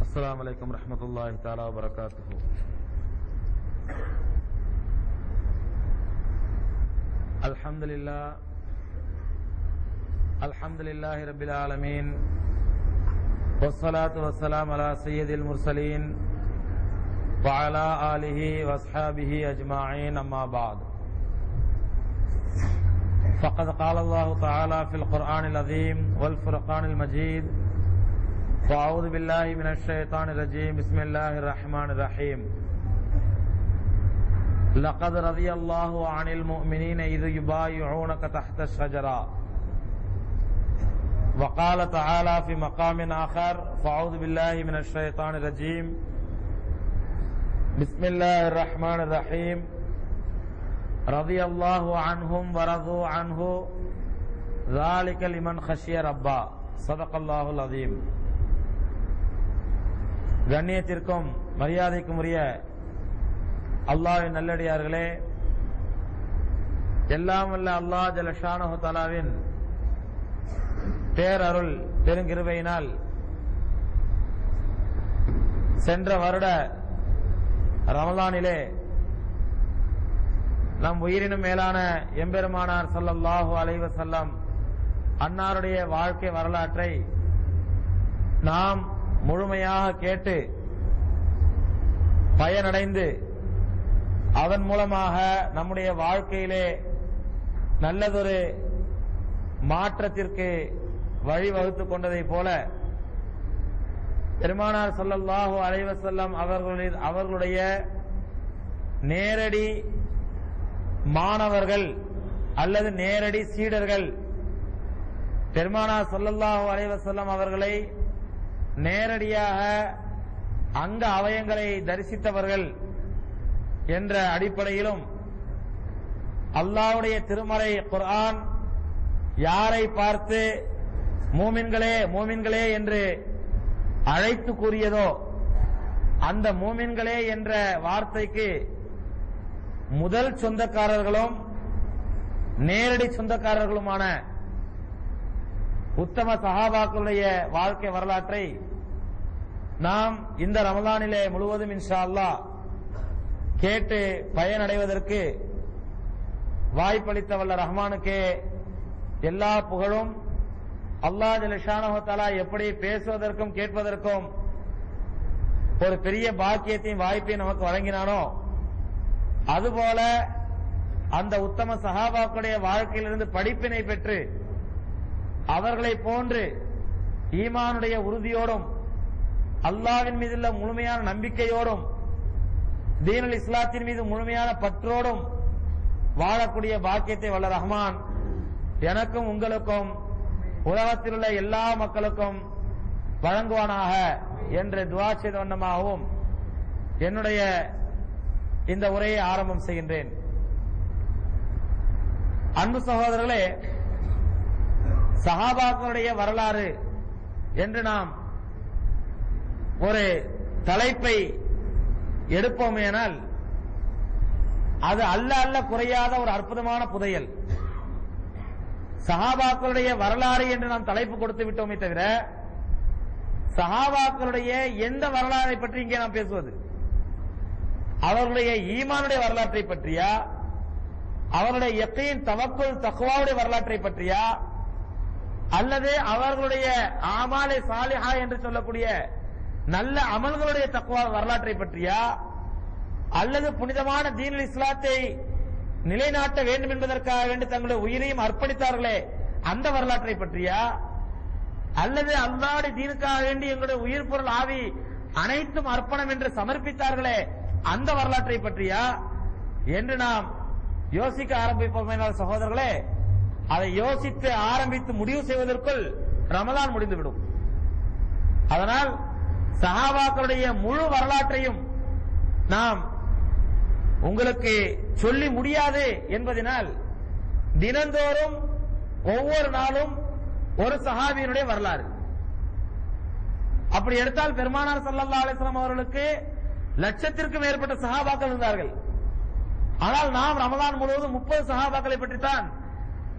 السلام عليكم ورحمة الله تعالى وبركاته الحمد لله الحمد لله رب العالمين والصلاة والسلام على سيد المرسلين وعلى آله وأصحابه أجمعين أما بعد فقد قال الله تعالى في القرآن العظيم والفرقان المجيد وأعوذ بالله من الشيطان الرجيم بسم الله الرحمن الرحيم لقد رضي الله عن المؤمنين إذ يبايعونك تحت الشجرة وقال تعالى في مقام آخر فأعوذ بالله من الشيطان الرجيم بسم الله الرحمن الرحيم رضي الله عنهم ورضوا عنه ذلك لمن خشي ربا صدق الله العظيم கண்ணியத்திற்கும் மரியாதைக்கும் உரிய அல்லாஹ்வின் நல்லடியார்களே எல்லாம் வல்ல அல்லாஹ் ஜலஷானஹு தலாவின் பேரருள் பெருங்கிருபையினால் சென்ற வருட ரமலானிலே நம் உயிரினும் மேலான எம்பெருமானார் ஸல்லல்லாஹு அலைஹி வஸல்லம் அன்னாருடைய வாழ்க்கை வரலாற்றை நாம் முழுமையாக கேட்டு பயனடைந்து அதன் மூலமாக நம்முடைய வாழ்க்கையிலே நல்லதொரு மாற்றத்திற்கு வழிவகுத்துக் கொண்டதைப் போல பெருமானார் ஸல்லல்லாஹு அலைஹி வஸல்லம் அவர்களுடைய அவர்களுடைய நேரடி மாணவர்கள் அல்லது நேரடி சீடர்கள் பெருமானார் ஸல்லல்லாஹு அலைஹி வஸல்லம் அவர்களை நேரடியாக அங்க அவயங்களை தரிசித்தவர்கள் என்ற அடிப்படையிலும் அல்லாஹ்வுடைய திருமறை குர்ஆன் யாரை பார்த்து மூமின்களே மூமின்களே என்று அழைத்து கூறியதோ அந்த மூமின்களே என்ற வார்த்தைக்கு முதல் சொந்தக்காரர்களும் நேரடி சொந்தக்காரர்களுமான உத்தம சஹாபாக்களுடைய வாழ்க்கை வரலாற்றை நாம் இந்த ரமலானிலே முழுவதும் இன்ஷா அல்லாஹ் கேட்டு பயனடைவதற்கு வாய்ப்பளித்த வல்ல ரஹ்மானுக்கே எல்லா புகழும் அல்லாஹ் ஜலிஷானஹாலா எப்படி பேசுவதற்கும் கேட்பதற்கும் ஒரு பெரிய பாக்கியத்தையும் வாய்ப்பையும் நமக்கு வழங்கினானோ அதுபோல அந்த உத்தம சஹாபாக்களுடைய வாழ்க்கையிலிருந்து படிப்பினை பெற்று அவர்களை போன்று ஈமானுடைய உறுதியோடும் அல்லாவின் மீதுள்ள முழுமையான நம்பிக்கையோடும் தீனல் இஸ்லாத்தின் மீது முழுமையான பற்றோடும் வாழக்கூடிய பாக்கியத்தை வல்ல ரஹ்மான் எனக்கும் உங்களுக்கும் உலகத்தில் உள்ள எல்லா மக்களுக்கும் வழங்குவானாக என்று துவா செய்த வண்ணமாகவும் என்னுடைய இந்த உரையை ஆரம்பம் செய்கின்றேன் அன்பு சகோதரர்களே சஹாபாக்களுடைய வரலாறு என்று நாம் ஒரு தலைப்பை எடுப்போமேனால் அது அல்ல அல்ல குறையாத ஒரு அற்புதமான புதையல் சஹாபாக்களுடைய வரலாறு என்று நாம் தலைப்பு கொடுத்து விட்டோமே தவிர சஹாபாக்களுடைய எந்த வரலாறை பற்றி இங்கே நாம் பேசுவது அவர்களுடைய ஈமானுடைய வரலாற்றை பற்றியா அவர்களுடைய எத்தையின் தவக்குள் தக்குவாவுடைய வரலாற்றை பற்றியா அல்லது அவர்களுடைய ஆமாலை சாலிஹா என்று சொல்லக்கூடிய நல்ல அமல்களுடைய தக்குவா வரலாற்றை பற்றியா அல்லது புனிதமான தீனல் இஸ்லாத்தை நிலைநாட்ட வேண்டும் என்பதற்காக வேண்டி தங்களுடைய உயிரையும் அர்ப்பணித்தார்களே அந்த வரலாற்றை பற்றியா அல்லது அல்லாடி தீனுக்காக வேண்டி எங்களுடைய உயிர் பொருள் ஆவி அனைத்தும் அர்ப்பணம் என்று சமர்ப்பித்தார்களே அந்த வரலாற்றை பற்றியா என்று நாம் யோசிக்க ஆரம்பிப்போம் சகோதரர்களே அதை யோசித்து ஆரம்பித்து முடிவு செய்வதற்குள் ரமலான் முடிந்துவிடும் அதனால் சஹாபாக்களுடைய முழு வரலாற்றையும் நாம் உங்களுக்கு சொல்லி முடியாது என்பதனால் தினந்தோறும் ஒவ்வொரு நாளும் ஒரு சஹாபியினுடைய வரலாறு அப்படி எடுத்தால் பெருமானார் சல்லல்லா அலிஸ்லாம் அவர்களுக்கு லட்சத்திற்கும் மேற்பட்ட சஹாபாக்கள் இருந்தார்கள் ஆனால் நாம் ரமலான் முழுவதும் முப்பது சஹாபாக்களை பற்றித்தான்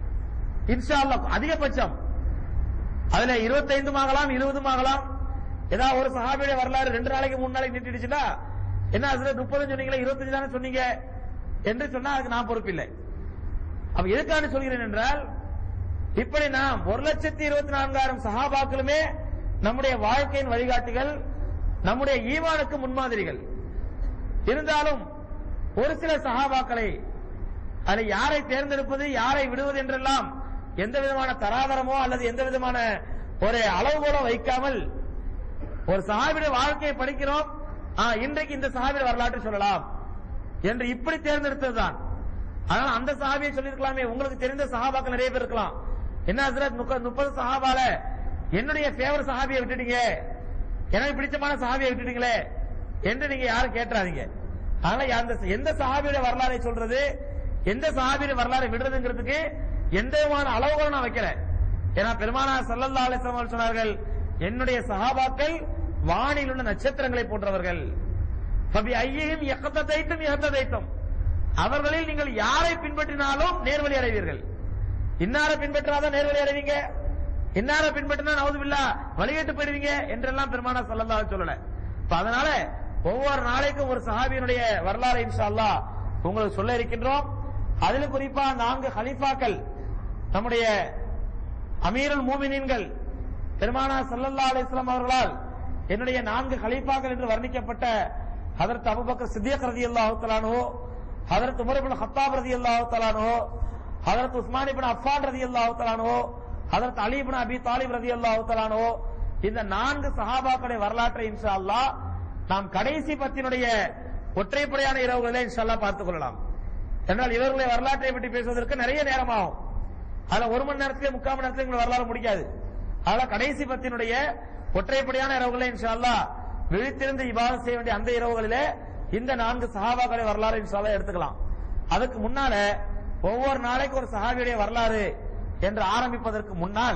இன்ஷா அல்லாஹ் அதிகபட்சம் அதுல இருபத்தைந்தும் ஆகலாம் இருபதும் ஆகலாம் ஏதாவது ஒரு சஹாபியுடைய வரலாறு ரெண்டு நாளைக்கு மூணு நாளைக்கு நீட்டிடுச்சுன்னா என்ன அதுல முப்பது சொன்னீங்களே இருபத்தஞ்சு தானே சொன்னீங்க என்று சொன்னா அதுக்கு நான் பொறுப்பில்லை அப்ப எதுக்காக சொல்கிறேன் என்றால் இப்படி நாம் ஒரு லட்சத்தி இருபத்தி நான்காயிரம் சஹாபாக்களுமே நம்முடைய வாழ்க்கையின் வழிகாட்டிகள் நம்முடைய ஈமானுக்கு முன்மாதிரிகள் இருந்தாலும் ஒரு சில சஹாபாக்களை அதில் யாரை தேர்ந்தெடுப்பது யாரை விடுவது என்றெல்லாம் எந்த விதமான தராதரமோ அல்லது எந்த விதமான ஒரு அளவுகோலோ வைக்காமல் ஒரு சஹாபியுடைய வாழ்க்கையை படிக்கிறோம் ஆ, இன்றைக்கு இந்த சஹாபியுடைய வரலாற்றை சொல்லலாம் என்று இப்படி தேர்ந்தெடுத்ததுதான் அதனால அந்த சஹாபியை சொல்லியிருக்கலாமே உங்களுக்கு தெரிந்த சஹாபாக்கள் நிறைய பேர் இருக்கலாம் என்ன ஹசரத் முக்க- முப்பது சஹாபால என்னுடைய ஃபேவர் சஹாபியை விட்டுட்டீங்க எனக்கு பிடிச்சமான சஹாபியை விட்டுட்டீங்களே என்று நீங்க யாரும் கேட்டுறாதீங்க அதனால அந்த எந்த சஹாபியுடைய வரலாறை சொல்றது எந்த சஹாபியுடைய வரலாறை விடுறதுங்கிறதுக்கு எந்த விதமான அளவுகளும் நான் வைக்கல ஏன்னா பெருமானா சல்லல்லா அலிஸ்லாம் அவர்கள் சொன்னார்கள் என்னுடைய சஹாபாக்கள் வானில் உள்ள நட்சத்திரங்களை போன்றவர்கள் ஃபபி ஐயையும் எக்கத்தைத்தும் எகத்தைத்தும் அவர்களில் நீங்கள் யாரை பின்பற்றினாலும் நேர்வழி அடைவீர்கள் இன்னாரை பின்பற்றாதான் நேர்வழி அடைவீங்க இன்னாரை பின்பற்றினா நவதுபில்லா வழிகட்டு போயிடுவீங்க என்றெல்லாம் பெருமானா சல்லல்லா சொல்லல இப்ப அதனால ஒவ்வொரு நாளைக்கும் ஒரு சஹாபியினுடைய வரலாறு இன்ஷா அல்லாஹ் உங்களுக்கு சொல்ல இருக்கின்றோம் அதிலும் குறிப்பா நான்கு ஹலீஃபாக்கள் நம்முடைய அமீருல் மூமினீன்கள் பெருமானா சல்லல்லா அலிஸ்லாம் அவர்களால் என்னுடைய நான்கு கலீஃபாக்கள் என்று வர்ணிக்கப்பட்ட ஹதரத் அபுபக்கர் சித்தியக் ரதியல்லாஹு தஆலானு ஹதரத் உமர் இப்னு ஹத்தாப் ரதியல்லாஹு தஆலானு ஹதரத் உஸ்மான் இப்னு அஃபான் ரதியல்லாஹு தஆலானு ஹதரத் அலி இப்னு அபி தாலிப் ரதியல்லாஹு தஆலானு இந்த நான்கு சஹாபாக்களுடைய வரலாற்றை இன்ஷா அல்லாஹ் நாம் கடைசி பத்தினுடைய ஒற்றைப்படையான இரவுகளிலே இன்ஷா அல்லாஹ் பார்த்துக் கொள்ளலாம் என்றால் இவர்களுடைய வரலாற்றை பற்றி பேசுவதற்கு நிறைய நேரமாகும் அதுல ஒரு மணி நேரத்திலே முக்கால் மணி நேரத்திலே எங்களுக்கு வரலாறு முடிக்காது அதனால கடைசி பத்தினுடைய ஒற்றைப்படையான இரவுகளை இன்ஷா அல்லாஹ் விழித்திருந்து இபாதத் செய்ய வேண்டிய அந்த இரவுகளிலே இந்த நான்கு சஹாபாக்களை வரலாறு இன்ஷா அல்லாஹ் எடுத்துக்கலாம் அதுக்கு முன்னால ஒவ்வொரு நாளைக்கு ஒரு சஹாபியுடைய வரலாறு என்று ஆரம்பிப்பதற்கு முன்னால்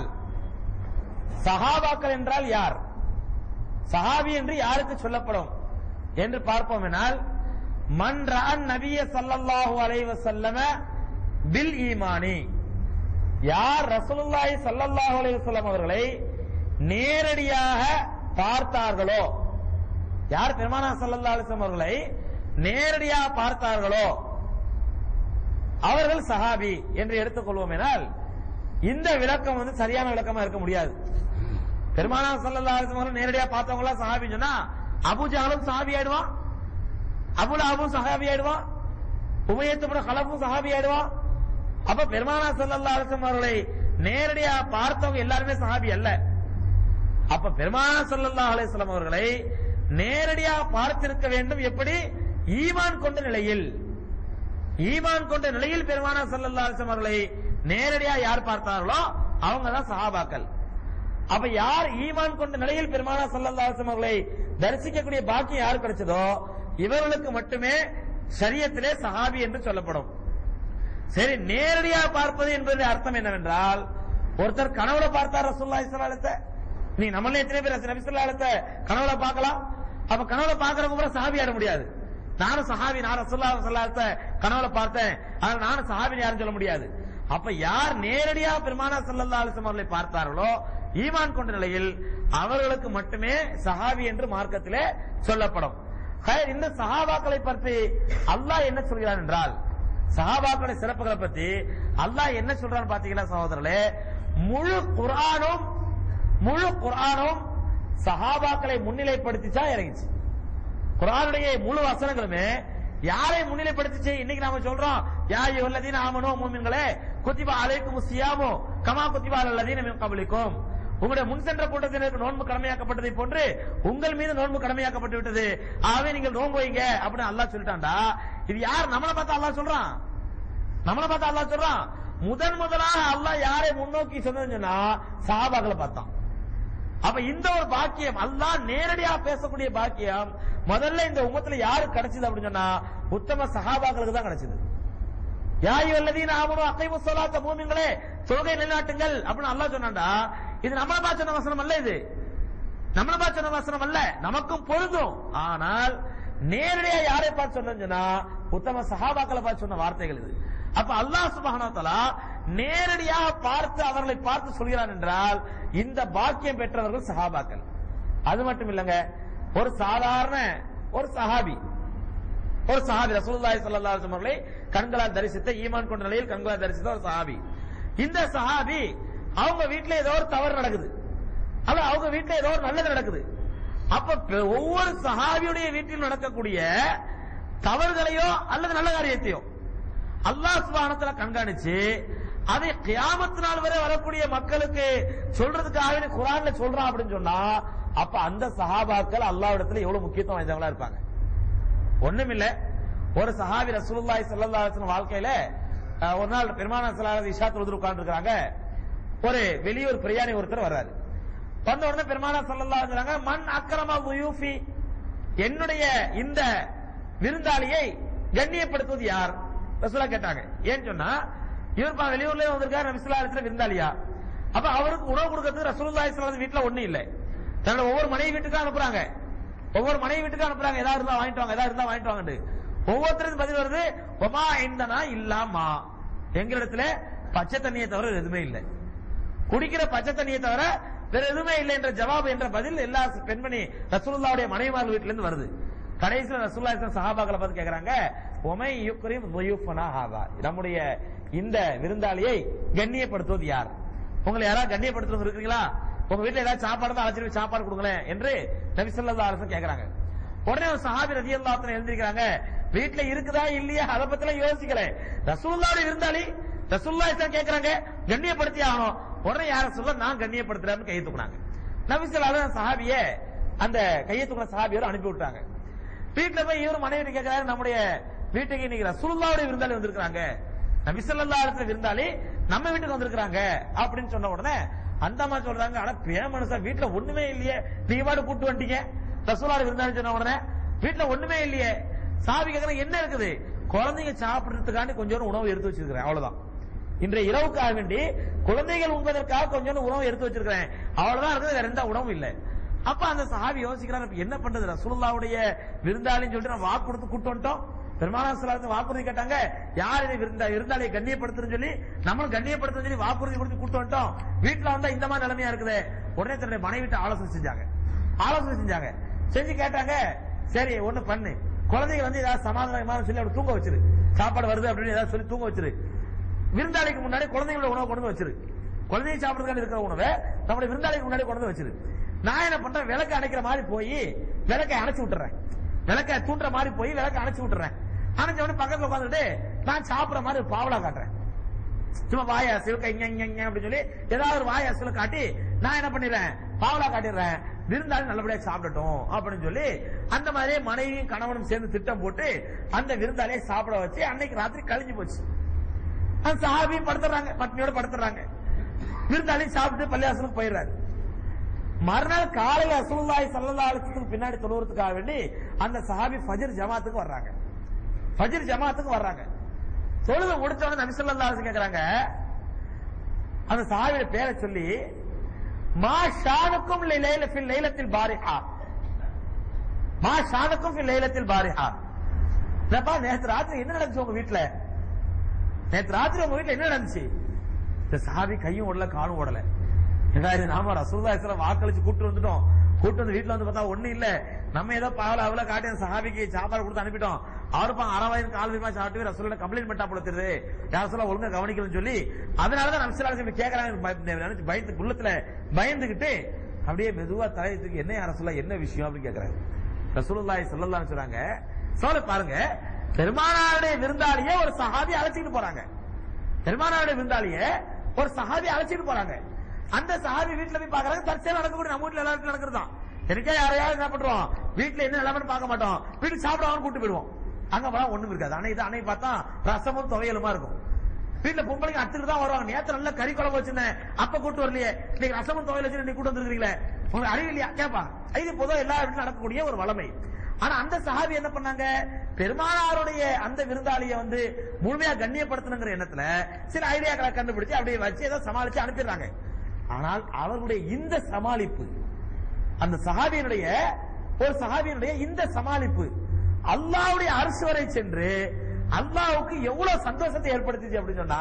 சஹாபாக்கள் என்றால் யார் சஹாபி என்று யாருக்கு சொல்லப்படும் என்று பார்ப்போம் எனால் மன் ரஅன் நபிய ஸல்லல்லாஹு அலைஹி வஸல்லம பில் ஈமானி யார் ரசூலுல்லாஹி ஸல்லல்லாஹு அலைஹி வஸல்லம் அவர்களை நேரடியாக பார்த்தார்களோ யார் பெருமானா ஸல்லல்லாஹு அலைஹி வஸல்லம் அவர்களை நேரடியாக பார்த்தார்களோ அவர்கள் சஹாபி என்று எடுத்துக்கொள்வோம் எனால் இந்த விளக்கம் வந்து சரியான விளக்கமா இருக்க முடியாது பெருமானா ஸல்லல்லாஹு அலைஹி வஸல்லம் நேரடியா பார்த்தவங்க எல்லாம் சஹாபி சொன்னா அபூஜஹலும் சஹாபி ஆயிடுவான் அபுல் அபு சஹாபி ஆயிடுவான் உமையத்து ஹலஃபும் சஹாபி ஆயிடுவான் அப்ப பெருமானா ஸல்லல்லாஹு அலைஹி வஸல்லம் அவர்களை நேரடியா பார்த்தவங்க எல்லாருமே சஹாபி அல்ல அப்ப பெருமானா ஸல்லல்லாஹு அலைஹி வஸல்லம் அவர்களை நேரடியா பார்த்திருக்க வேண்டும் எப்படி ஈமான் கொண்ட நிலையில் ஈமான் கொண்ட நிலையில் பெருமானா ஸல்லல்லாஹு அலைஹி வஸல்லம் அவர்களை நேரடியா யார் பார்த்தார்களோ அவங்க தான் சஹாபாக்கள் அப்ப யார் ஈமான் கொண்ட நிலையில் பெருமானா ஸல்லல்லாஹு அலைஹி வஸல்லம் அவர்களை தரிசிக்கக்கூடிய பாக்கியம் யார் கிடைச்சதோ இவர்களுக்கு மட்டுமே ஷரியத்திலே சஹாபி என்று சொல்லப்படும் சரி நேரடியா பார்ப்பது என்பது அர்த்தம் என்னவென்றால் ஒருத்தர் கனவுல பார்த்தார் ரசூலுல்லாஹி ஸல்லல்லாஹு அலைஹி வஸல்லம் நீ நம்மள எத்தனை பேர் நபி ஸல்லல்லாஹு அலைஹி வஸல்லம் கனவுல பார்க்கலாம் அப்ப கனவுல பார்க்கறவங்க கூட சஹாபி ஆட முடியாது நானும் சஹாபி நான் ரசூலுல்லாஹி ஸல்லல்லாஹு அலைஹி வஸல்லம் கனவுல பார்த்தேன் அதனால நானும் சஹாபி யாரும் சொல்ல முடியாது அப்ப யார் நேரடியா பெருமானா ஸல்லல்லாஹு அலைஹி வஸல்லம் அவர்களை பார்த்தார்களோ ஈமான் கொண்ட நிலையில் அவர்களுக்கு மட்டுமே சஹாபி என்று மார்க்கத்திலே சொல்லப்படும் ஹைர், இந்த சஹாபாக்களை பற்றி அல்லாஹ் என்ன சொல்கிறான் என்றால் சஹாபாக்களுடைய சிறப்புகளை பத்தி அல்லாஹ் என்ன சொல்றான்னு பாத்தீங்கன்னா சகோதரர்களே முழு குர்ஆனும் முழு குர்ஆனும் சஹாபாக்களை முன்னிலைப்படுத்திச்சா இறங்கிச்சு குர்ஆனுடைய முழு வசனங்களுமே யாரை முன்னிலைப்படுத்திச்சு இன்னைக்கு நாம சொல்றோம் யா யுவல்லதீன ஆமனோ மூமின்களே குத்திபா அலைக்கும் சியாமோ கமா குத்திபா அல்லதீன மின் கபலிக்கும் உங்களுடைய முன் சென்ற கூட்டத்தினருக்கு நோன்பு கடமையாக்கப்பட்டதை போன்று உங்கள் மீது நோன்பு கடமையாக்கப்பட்டு விட்டது ஆகவே நீங்கள் நோன்பு வைங்க அப்படின்னு அல்லாஹ் சொல்லிட்டான்டா இது யார் நம்மளை பார்த்து அல்லாஹ் சொல்றான் நம்மளை பார்த்து அல்லாஹ் சொல்றான் முதன் முதலாக அல்லாஹ் யாரை முன்னோக்கி சொன்னதுன்னு சொன்னா சஹாபாக்களை பார்த்தான் அப்ப இந்த ஒரு பாக்கியம் அல்லாஹ் நேரடியா பேசக்கூடிய பாக்கியம் முதல்ல இந்த உம்மத்துல யாருக்கு கிடைச்சது அப்படின்னு சொன்னா உத்தம சஹாபாக்களுக்கு தான் கிடைச்சது யாய் வல்லதீன ஆமனும் அக்கைமு சொல்லாத்த மூமிங்களே தொகை நிலைநாட்டுங்கள் அப்படின்னு அல்லாஹ் சொன்னான்டா இது நம்மள பார்த்து சொன்ன வசனம் அல்ல இது நம்மள பார்த்து சொன்ன வசனம் அல்ல நமக்கும் பொருந்தும் ஆனால் நேரடியா யாரை பார்த்து சொன்னா உத்தம சஹாபாக்களை பார்த்து சொன்ன வார்த்தைகள் இது அப்ப அல்லாஹ் சுப்ஹானஹு வ தஆலா நேரடியாக பார்த்து அவர்களை பார்த்து சொல்கிறான் என்றால் இந்த பாக்கியம் பெற்றவர்கள் சஹாபாக்கள் அது மட்டும் இல்லங்க ஒரு சாதாரண ஒரு சஹாபி ஒரு சஹாபி ரசூலுல்லாஹி ஸல்லல்லாஹு அலைஹி வஸல்லம் அவர்களை கண்களால் தரிசித்த ஈமான் கொண்ட நிலையில் கண்களால் தரிசித்த ஒரு சஹாபி இந்த சஹாபி அவங்க வீட்ல ஏதோ ஒரு தவறு நடக்குது அல்ல அவங்க வீட்ல ஏதோ ஒரு நல்லது நடக்குது அப்ப பெ- ஒவ்வொரு சஹாபியுடைய வீட்டில் நடக்கக்கூடிய தவறுகளையோ அல்லது நல்ல காரியத்தையோ அல்லாஹ் சுபானத்துல கண்காணிச்சு அதை கியாமத்து நாள் வரை வரக்கூடிய மக்களுக்கு சொல்றதுக்காக குரான்ல சொல்றான் அப்படின்னு சொன்னா அப்ப அந்த சஹாபாக்கள் அல்லாஹ்விடத்துல எவ்வளவு முக்கியத்துவம் வாய்ந்தவங்களா இருப்பாங்க ஒண்ணுமில்ல ஒரு சஹாபி ரசூலுல்லாஹி ஸல்லல்லாஹு அலைஹி வஸல்லம் வாழ்க்கையில அஹ், ஒரு நாள் பெருமான சலாஹ் இஷா தொழுது உட்கார்ந்துருக்காங்க ஒரு வெளியூர் பிரயாணி ஒருத்தர் வர்றாரு வந்த உடனே பெருமானா ஸல்லல்லாஹு அலைஹி வஸல்லம் மன் அக்ரம துயூஃபி என்னுடைய இந்த விருந்தாளியை கண்ணியப்படுத்துவது யார் ரசூலா கேட்டாங்க ஏன்னு சொன்னா இவர் பா வெளியூர்ல வந்திருக்காரு நபி ஸல்லல்லாஹு அலைஹி வஸல்லம் விருந்தாளியா அப்ப அவருக்கு உணவு கொடுக்கறதுக்கு ரசூலுல்லாஹி ஸல்லல்லாஹு அலைஹி வஸல்லம் வீட்ல ஒண்ணும் இல்ல தன்னோட ஒவ்வொரு மனைவி வீட்டுக்கு அனுப்புறாங்க ஒவ்வொரு மனைவி வீட்டுக்கு அனுப்புறாங்க ஏதாவது இருந்தா வாங்கிட்டு வாங்க ஏதாவது இருந்தா வாங்கிட்டு வாங்கன்னு ஒவ்வொருத்தருக்கு பதில் வருது ஒமா இந்தனா இல்லாமா எங்க இடத்துல பச்சை தண்ணியை தவிர வேற எதுவுமே இல்லை குடிக்கிற பச்சை தண்ணியை தவிர வேற எதுவுமே இல்லை என்ற ஜவாப் என்ற பதில் எல்லா பெண்மணி ரசூலுல்லாவுடைய மனைவிமார் வீட்டுல இருந்து வருது கடைசியில் ரசூல்லா சஹாபாக்களை பார்த்து கேக்குறாங்க ஒமை யுக்ரீம் துயூஃபனா ஹாதா நம்முடைய இந்த விருந்தாளியை கண்ணியப்படுத்துவது யார் உங்களை யாராவது கண்ணியப்படுத்துறது இருக்கீங்களா உங்க வீட்டுல ஏதாவது சாப்பாடு தான் அழைச்சிட்டு போய் சாப்பாடு கொடுங்களேன் என்று நபி ஸல்லல்லாஹு அலைஹி வஸல்லம் கேக்குறாங்க உடனே ஒரு சஹாபி ரலியல்லாஹு அன்ஹு எழுந்திருக்கிறாங்க வீட்டுல இருக்குதா இல்லையா அத பத்திலாம் யோசிக்கல ரசூலுல்லாஹ்வுடைய விருந்தாளி ரசூலுல்லாஹி ஸல்லல்லாஹு அலைஹி கேக்குறாங்க கண்ணியப்படுத்தி ஆகணும் உடனே யார சொல்ல நான் கண்ணியப்படுத்துறேன்னு கையை தூக்குனாங்க நபி ஸல்லல்லாஹு அலைஹி சஹாபிய அந்த கையை தூக்குன சஹாபியோட அனுப்பி விட்டாங்க வீட்டுல போய் இவரு மனைவி கேட்கிறாரு நம்முடைய வீட்டுக்கு இன்னைக்கு ரசூலுல்லாவுடைய விருந்தாளி வந்திருக்காங்க நபி ஸல்லல்லாஹு அலைஹி வஸல்லம் விருந்தாளி நம்ம வீட்டுக்கு வந்திருக்காங்க அப்படின்னு சொன்ன உடனே அந்த அம்மா சொல்றாங்க அட பே மனுஷா வீட்டுல ஒண்ணுமே இல்லையே நீங்க பாட்டு கூட்டு வந்துட்டீங்க ரசூலுல்லாஹ் விருந்தாளி சொன்ன உடனே வீட்டுல ஒண்ணுமே இல்லையே சாவி கேக்குறாங்க என்ன இருக்குது குழந்தைங்க சாப்பிடுறதுக்காண்டி கொஞ்சம் உணவு எடுத்து வச்சிருக்கிறேன் அவ்வளவுதான் இன்றைய இரவுக்காக வேண்டி குழந்தைகள் உண்பதற்காக கொஞ்சம் உணவு எடுத்து வச்சிருக்கிறேன் அவ்வளவுதான் இருக்குது வேற எந்த உணவும் இல்லை அப்ப அந்த சஹாபி யோசிக்கிறார் இப்ப என்ன பண்றது ரசூலுல்லாவுடைய விருந்தாளின்னு சொல்லிட்டு நம்ம வாக்கு கொடுத்து கூட்டு வந்துட்டோம் பெருமானா சலாத்து வாக்குறுதி கேட்டாங்க யார் இதை விருந்தா விருந்தாளியை கண்ணியப்படுத்துன்னு சொல்லி நம்மளும் கண்ணியப்படுத்துன்னு சொல்லி வாக்குறுதி கொடுத்து கூட்டு வந்துட்டோம் வீட்டுல வந்தா இந்த மாதிரி நிலைமையா இருக்குது உடனே தன்னுடைய மனைவிட்ட ஆலோசனை செஞ்சாங்க ஆலோசனை செஞ்சாங்க செஞ்சு கேட்டாங்க சரி ஒண்ணு பண்ணு குழந்தைங்க வந்து ஏதாவது சமாதானமான சொல்லி அப்படி தூங்க வச்சிரு சாப்பாடு வருது அப்படின்னு ஏதாவது சொல்லி தூங்க வச்சிரு விருந்தாளிக்கு முன்னாடி குழந்தைங்களோட உணவு கொண்டு வந்து வச்சிரு குழந்தைங்க சாப்பிடுறதுக்காக இருக்கிற உணவை நம்முடைய விருந்தாளிக்கு முன்னாடி கொண்டு வந்து வச்சிரு நான் என்ன பண்றேன் விளக்கு அணைக்கிற மாதிரி போய் விளக்கை அணைச்சு விட்டுறேன் விளக்கை தூண்டுற மாதிரி போய் விளக்கை அணைச்சு விட்டுறேன் அணைச்ச உடனே பக்கத்துல உட்காந்துட்டு நான் சாப்பிடுற மாதிரி ஒரு பாவலா காட்டுறேன் சும்மா வாய அசைவு இங்க இங்க இங்க அப்படின்னு சொல்லி ஏதாவது ஒரு வாய அசைவு காட்டி நான் என்ன பண்ணிடுறேன் பாவலா காட்டிடுறேன் விருந்தாளி நல்லபடியா சாப்பிடட்டும் அப்படின்னு சொல்லி அந்த மாதிரியே மனைவியும் கணவனும் சேர்ந்து திட்டம் போட்டு அந்த விருந்தாளியை சாப்பிட வச்சு அன்னைக்கு ராத்திரி கழிஞ்சு போச்சு அந்த சஹாபியும் படுத்துறாங்க பட்னியோட படுத்துறாங்க விருந்தாளி சாப்பிட்டு பள்ளியாசலுக்கு போயிடுறாரு மறுநாள் காலையில ரசூலுல்லாஹி ஸல்லல்லாஹு அலைஹி வஸல்லம் பின்னாடி தொழுவதுக்காக வேண்டி அந்த சஹாபி ஃபஜ்ர் ஜமாத்துக்கு வர்றாங்க ஃபஜ்ர் ஜமாத்துக்கு வர்றாங்க தொழுது முடிச்ச உடனே நபி ஸல்லல்லாஹு அலைஹி வஸல்லம் கேக்குறாங்க அந்த சஹாபியோட பேரை சொல்லி மா ஷானுக்கும் லைல ஃபில் லைலத்தில் பாரிஹா மா ஷானுக்கும் ஃபில் லைலத்தில் பாரிஹா என்னப்பா நேத்து ராத்திரி என்ன நடந்துச்சு உங்க வீட்டுல நேத்து ராத்திரி உங்க வீட்டுல என்ன நடந்துச்சு இந்த சஹாபி கையும் ஓடல காலும் ஓடல ஏன்னா இது நாம ரசூல்லா வாக்களிச்சு கூட்டு வந்துட்டோம் கூட்டு வந்து வீட்டுல வந்து பார்த்தா ஒண்ணு இல்ல நம்ம ஏதோ பாவல அவல காட்டி அந்த சஹாபிக்கு சாப்பாடு கொடுத்து அனுப்பிட்டோம் அவருப்பா அறவாயிரம் கால் வீமா சாப்பிட்டு ரசூலோட கம்ப்ளைண்ட் பண்ணா போல தெரியுது யார் சொல்ல ஒழுங்கா கவனிக்கலன்னு சொல்லி அதனாலதான் நம்சலா கேக்குறாங்க பய- நினைச்சு பயந்து உள்ளத்துல பயந்துகிட்டு அப்படியே மெதுவா தலையத்துக்கு என்ன யார சொல்ல என்ன விஷயம் அப்படின்னு கேக்குறாங்க ரசூலுல்லாஹி ஸல்லல்லாஹு அலைஹி சொல்றாங்க சொல்ல பாருங்க பெருமானாருடைய விருந்தாளியே ஒரு சஹாபி அழைச்சிட்டு போறாங்க பெருமானாருடைய விருந்தாளிய ஒரு சஹாபி அழைச்சிட்டு போறாங்க அந்த சஹாபி வீட்டுல போய் பாக்குறாங்க தற்செயலா நடக்கக்கூடிய நம்ம வீட்டுல எல்லாருக்கும் நடக்கிறது தான் எனக்கே யாரையாவது என்ன பண்றோம் வீட்டுல என்ன நிலைமைன்னு பார்க்க மாட்டோம் வீட்டுக்கு சாப்பிடாம கூட்டு போயிடுவோம் அங்க போனா ஒண்ணும் இருக்காது அன்னைக்கு அன்னை பார்த்தா ரசமும் துவையலுமா இருக்கும் வீட்டுல பொம்பளைங்க அத்துக்கு தான் வருவாங்க நேத்து நல்ல கறி குழம்பு வச்சிருந்தேன் அப்ப கூட்டு வரலையே இன்னைக்கு ரசமும் துவையல் வச்சு நீ கூட்டு வந்திருக்கீங்களே உங்களுக்கு அறிவு இல்லையா கேட்பாங்க இது பொதுவா எல்லா வீட்டிலும் நடக்கக்கூடிய ஒரு வளமை ஆனா அந்த சஹாபி என்ன பண்ணாங்க பெருமானாருடைய அந்த விருந்தாளிய வந்து முழுமையா கண்ணியப்படுத்தணுங்கிற எண்ணத்துல சில ஐடியாக்களை கண்டுபிடிச்சு அப்படியே வச்சு ஏதோ சமாளிச்சு அனுப்பிடுறாங்க ஆனால் அவர்களுடைய இந்த சமாளிப்பு அந்த சஹாபியினுடைய ஒரு சஹாபியினுடைய இந்த சமாளிப்பு அல்லாஹ்வுடைய அரசு வரை சென்று அல்லாஹ்வுக்கு எவ்வளவு சந்தோஷத்தை ஏற்படுத்திச்சு அப்படின்னு சொன்னா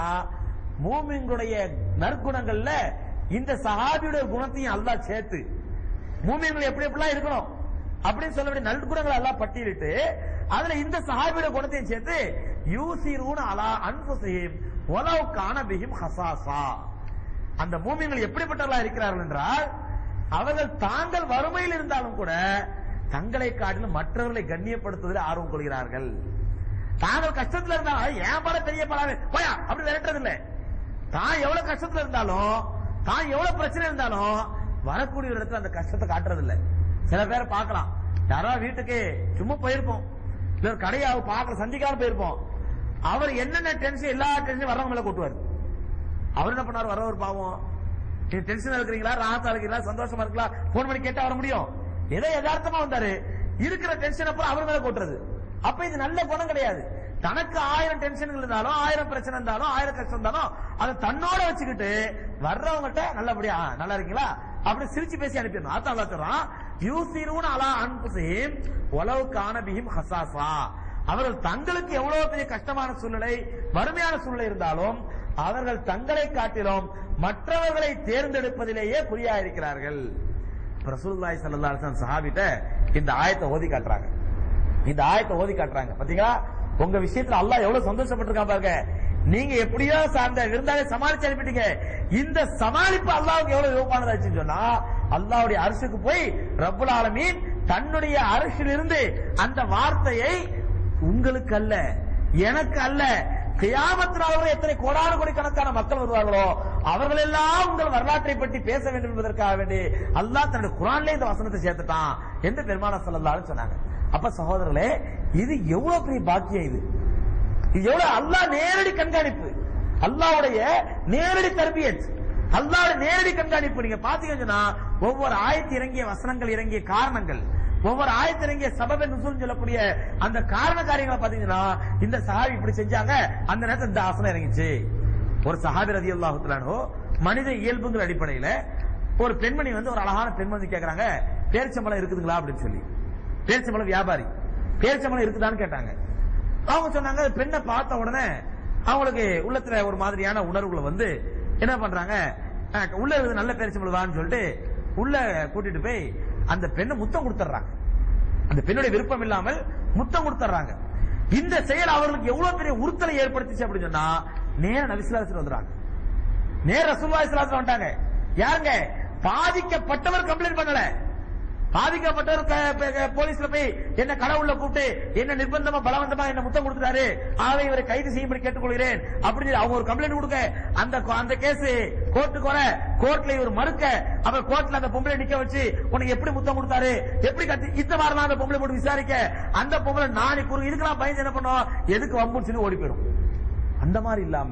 மூமின்களுடைய நற்குணங்கள்ல இந்த சஹாபியுடைய குணத்தையும் அல்லாஹ் சேர்த்து மூமியங்கள் எப்படி எப்படிலாம் இருக்கணும் அப்படின்னு சொல்லக்கூடிய நல்குணங்களை எல்லாம் பட்டியலிட்டு அதுல இந்த சஹாபியோட குணத்தையும் சேர்த்து யூசிரூன அலா அன்புசையும் ஒலவு காண பிஹிம் ஹசாசா அந்த மூமியங்கள் எப்படிப்பட்டவர்களா இருக்கிறார்கள் என்றால் அவர்கள் தாங்கள் வறுமையில் இருந்தாலும் கூட தங்களை காட்டிலும் மற்றவர்களை கண்ணியப்படுத்துவதில் ஆர்வம் கொள்கிறார்கள் தாங்கள் கஷ்டத்துல இருந்தாலும் ஏன் பட பெரிய படாது போயா அப்படி விரட்டுறது இல்ல தான் எவ்வளவு கஷ்டத்துல இருந்தாலும் தான் எவ்வளவு பிரச்சனை இருந்தாலும் வரக்கூடிய ஒரு இடத்துல அந்த கஷ்டத்தை காட்டுறது இல்ல சில பேரை பார்க்கலாம் யாராவது வீட்டுக்கு சும்மா போயிருப்போம் இல்ல ஒரு கடையை அவர் பார்க்க சந்திக்காம போயிருப்போம் அவர் என்னென்ன டென்ஷன் எல்லா டென்ஷனும் வர்றவங்க மேல கொட்டுவார் அவர் என்ன பண்ணாரு வர ஒரு பாவம் நீங்க டென்ஷனா இருக்கிறீங்களா ராகத்தா இருக்கிறீங்களா சந்தோஷமா இருக்கலாம் போன் பண்ணி கேட்டா வர முடியும் ஏதோ யதார்த்தமா வந்தாரு இருக்கிற டென்ஷன் அப்புறம் அவர் மேல கொட்டுறது அப்ப இது நல்ல குணம் கிடையாது தனக்கு ஆயிரம் டென்ஷன்கள் இருந்தாலும் ஆயிரம் பிரச்சனை இருந்தாலும் ஆயிரம் கஷ்டம் இருந்தாலும் அதை தன்னோட வச்சுக்கிட்டு வர்றவங்ககிட்ட நல்லபடியா "ஆ, நல்லா இருக்கீங்களா அப்படி சிரிச்சு பேசி அனுப்பிடணும் அதான் அல்லாஹ் சொல்றான் யூசிரூன அலா அன்புசையும் உலவு காண பிஹிம் ஹசாசா அவர்கள் தங்களுக்கு எவ்வளவு பெரிய கஷ்டமான சூழ்நிலை வறுமையான சூழ்நிலை இருந்தாலும் அவர்கள் தங்களை காட்டிலும் மற்றவர்களை தேர்ந்தெடுப்பதிலேயே குறியா இருக்கிறார்கள் இப்ப ரசூலுல்லாஹி ஸல்லல்லாஹு அலைஹி வஸல்லம் சஹாபிட்ட இந்த ஆயத்தை ஓதி காட்டுறாங்க இந்த ஆயத்தை ஓதி காட்டுறாங்க பாத்தீங்களா உங்க விஷயத்துல அல்லாஹ் எவ்வளவு சந்தோஷப்பட்டிருக்கான் பாருங்க நீங்க எப்படியோ சார்ந்த விருந்தாலே சமாளிச்சு அனுப்பிட்டீங்க இந்த சமாளிப்பு அல்லாஹ்வுக்கு எவ்வளவு யோகமானதாச்சுன்னு சொன்னா அல்லாஹ்வுடைய அரிசுக்கு போய் ரப்புல் ஆலமீன் தன்னுடைய அரசிலிருந்து அந்த வார்த்தையை உங்களுக்கு அல்ல எனக்கு அல்ல கியாமத்தினாலும் எத்தனை கோடான கோடி கணக்கான மக்கள் வருவார்களோ அவர்கள் எல்லாம் உங்கள் வரலாற்றை பற்றி பேச வேண்டும் என்பதற்காக வேண்டி அல்லாஹ் தன்னுடைய குரான்ல இந்த வசனத்தை சேர்த்துட்டான் என்று பெருமான சொல்லலாம்னு சொன்னாங்க அப்ப சகோதரர்களே இது எவ்வளவு பெரிய பாக்கியம் இது இது எவ்வளவு அல்லாஹ் நேரடி கண்காணிப்பு அல்லாஹ்வுடைய நேரடி தர்பியத் அல்லாஹ்வுடைய நேரடி கண்காணிப்பு நீங்க பாத்தீங்கன்னு சொன்னா ஒவ்வொரு ஆயத்து இறங்கிய வசனங்கள் இறங்கிய காரணங்கள் ஒவ்வொரு ஆயத்து இறங்கிய சபப நுசூல் சொல்லக்கூடிய அந்த காரண காரியங்களை பாத்தீங்கன்னா இந்த சஹாபி இப்படி செஞ்சாங்க அந்த நேரத்துல இந்த ஆசனம் இறங்கிச்சு ஒரு சஹாபி ரதி அல்லாஹுலானோ மனித இயல்புங்கிற அடிப்படையில ஒரு பெண்மணி வந்து ஒரு அழகான பெண்மணி கேக்குறாங்க பேரிச்சம்பளம் இருக்குதுங்களா அப்படின்னு சொல்லி பேரிச்சம்பளம் வியாபாரி பேரிச்சம்பளம் இருக்குதான்னு கேட்டாங்க அவங்க சொன்னாங்க பெண்ணை பார்த்த உடனே அவங்களுக்கு உள்ளத்துல ஒரு மாதிரியான உணர்வுகளை வந்து என்ன பண்றாங்க அஹ், உள்ள இருக்குது நல்ல பேரிச்சம்பளம் வான்னு சொல்லிட்டு உள்ள கூட்டிட்டு போய் அந்த பெண்ணை முத்தம் கொடுத்துட்றாங்க அந்த பெண்ணுடைய விருப்பம் இல்லாமல் முத்தம் கொடுத்துட்றாங்க இந்த செயல் அவர்களுக்கு எவ்வளவு பெரிய உறுத்தலை ஏற்படுத்திச்சு அப்படின்னு சொன்னா நேர நபிசுலாசன் வந்துறாங்க நேர ரசூலுல்லாஹி ஸல்லல்லாஹு அலைஹி வந்துட்டாங்க யாருங்க பாதிக்கப்பட்டவர் கம்ப்ளைண்ட் பண்ணல பாதிக்கப்பட்டவர் க- ப- க- போலீஸ்ல போய் என்ன கடவுள்ல கூப்பிட்டு என்ன நிர்பந்தமா பலவந்தமா என்ன முத்தம் கொடுத்துட்டாரு ஆகவே இவரை கைது செய்யும்படி கேட்டுக்கொள்கிறேன் அப்படின்னு சொல்லி அவங்க ஒரு கம்ப்ளைண்ட் கொடுக்க அந்த கோ- அந்த கேஸ் கோர்ட்டுக்கு வர கோர்ட்ல இவர் மறுக்க அவர் கோர்ட்ல அந்த பொம்பளை நிக்க வச்சு உனக்கு எப்படி முத்தம் கொடுத்தாரு எப்படி கத்தி இந்த மாதிரிலாம் அந்த பொம்பளை போட்டு விசாரிக்க அந்த பொம்பளை நானி குறு இதுக்கெல்லாம் பயந்து என்ன பண்ணுவோம் எதுக்கு வம்புன்னு சொல்லி ஓடி போயிடும் அந்த மாதிரி இல்லாம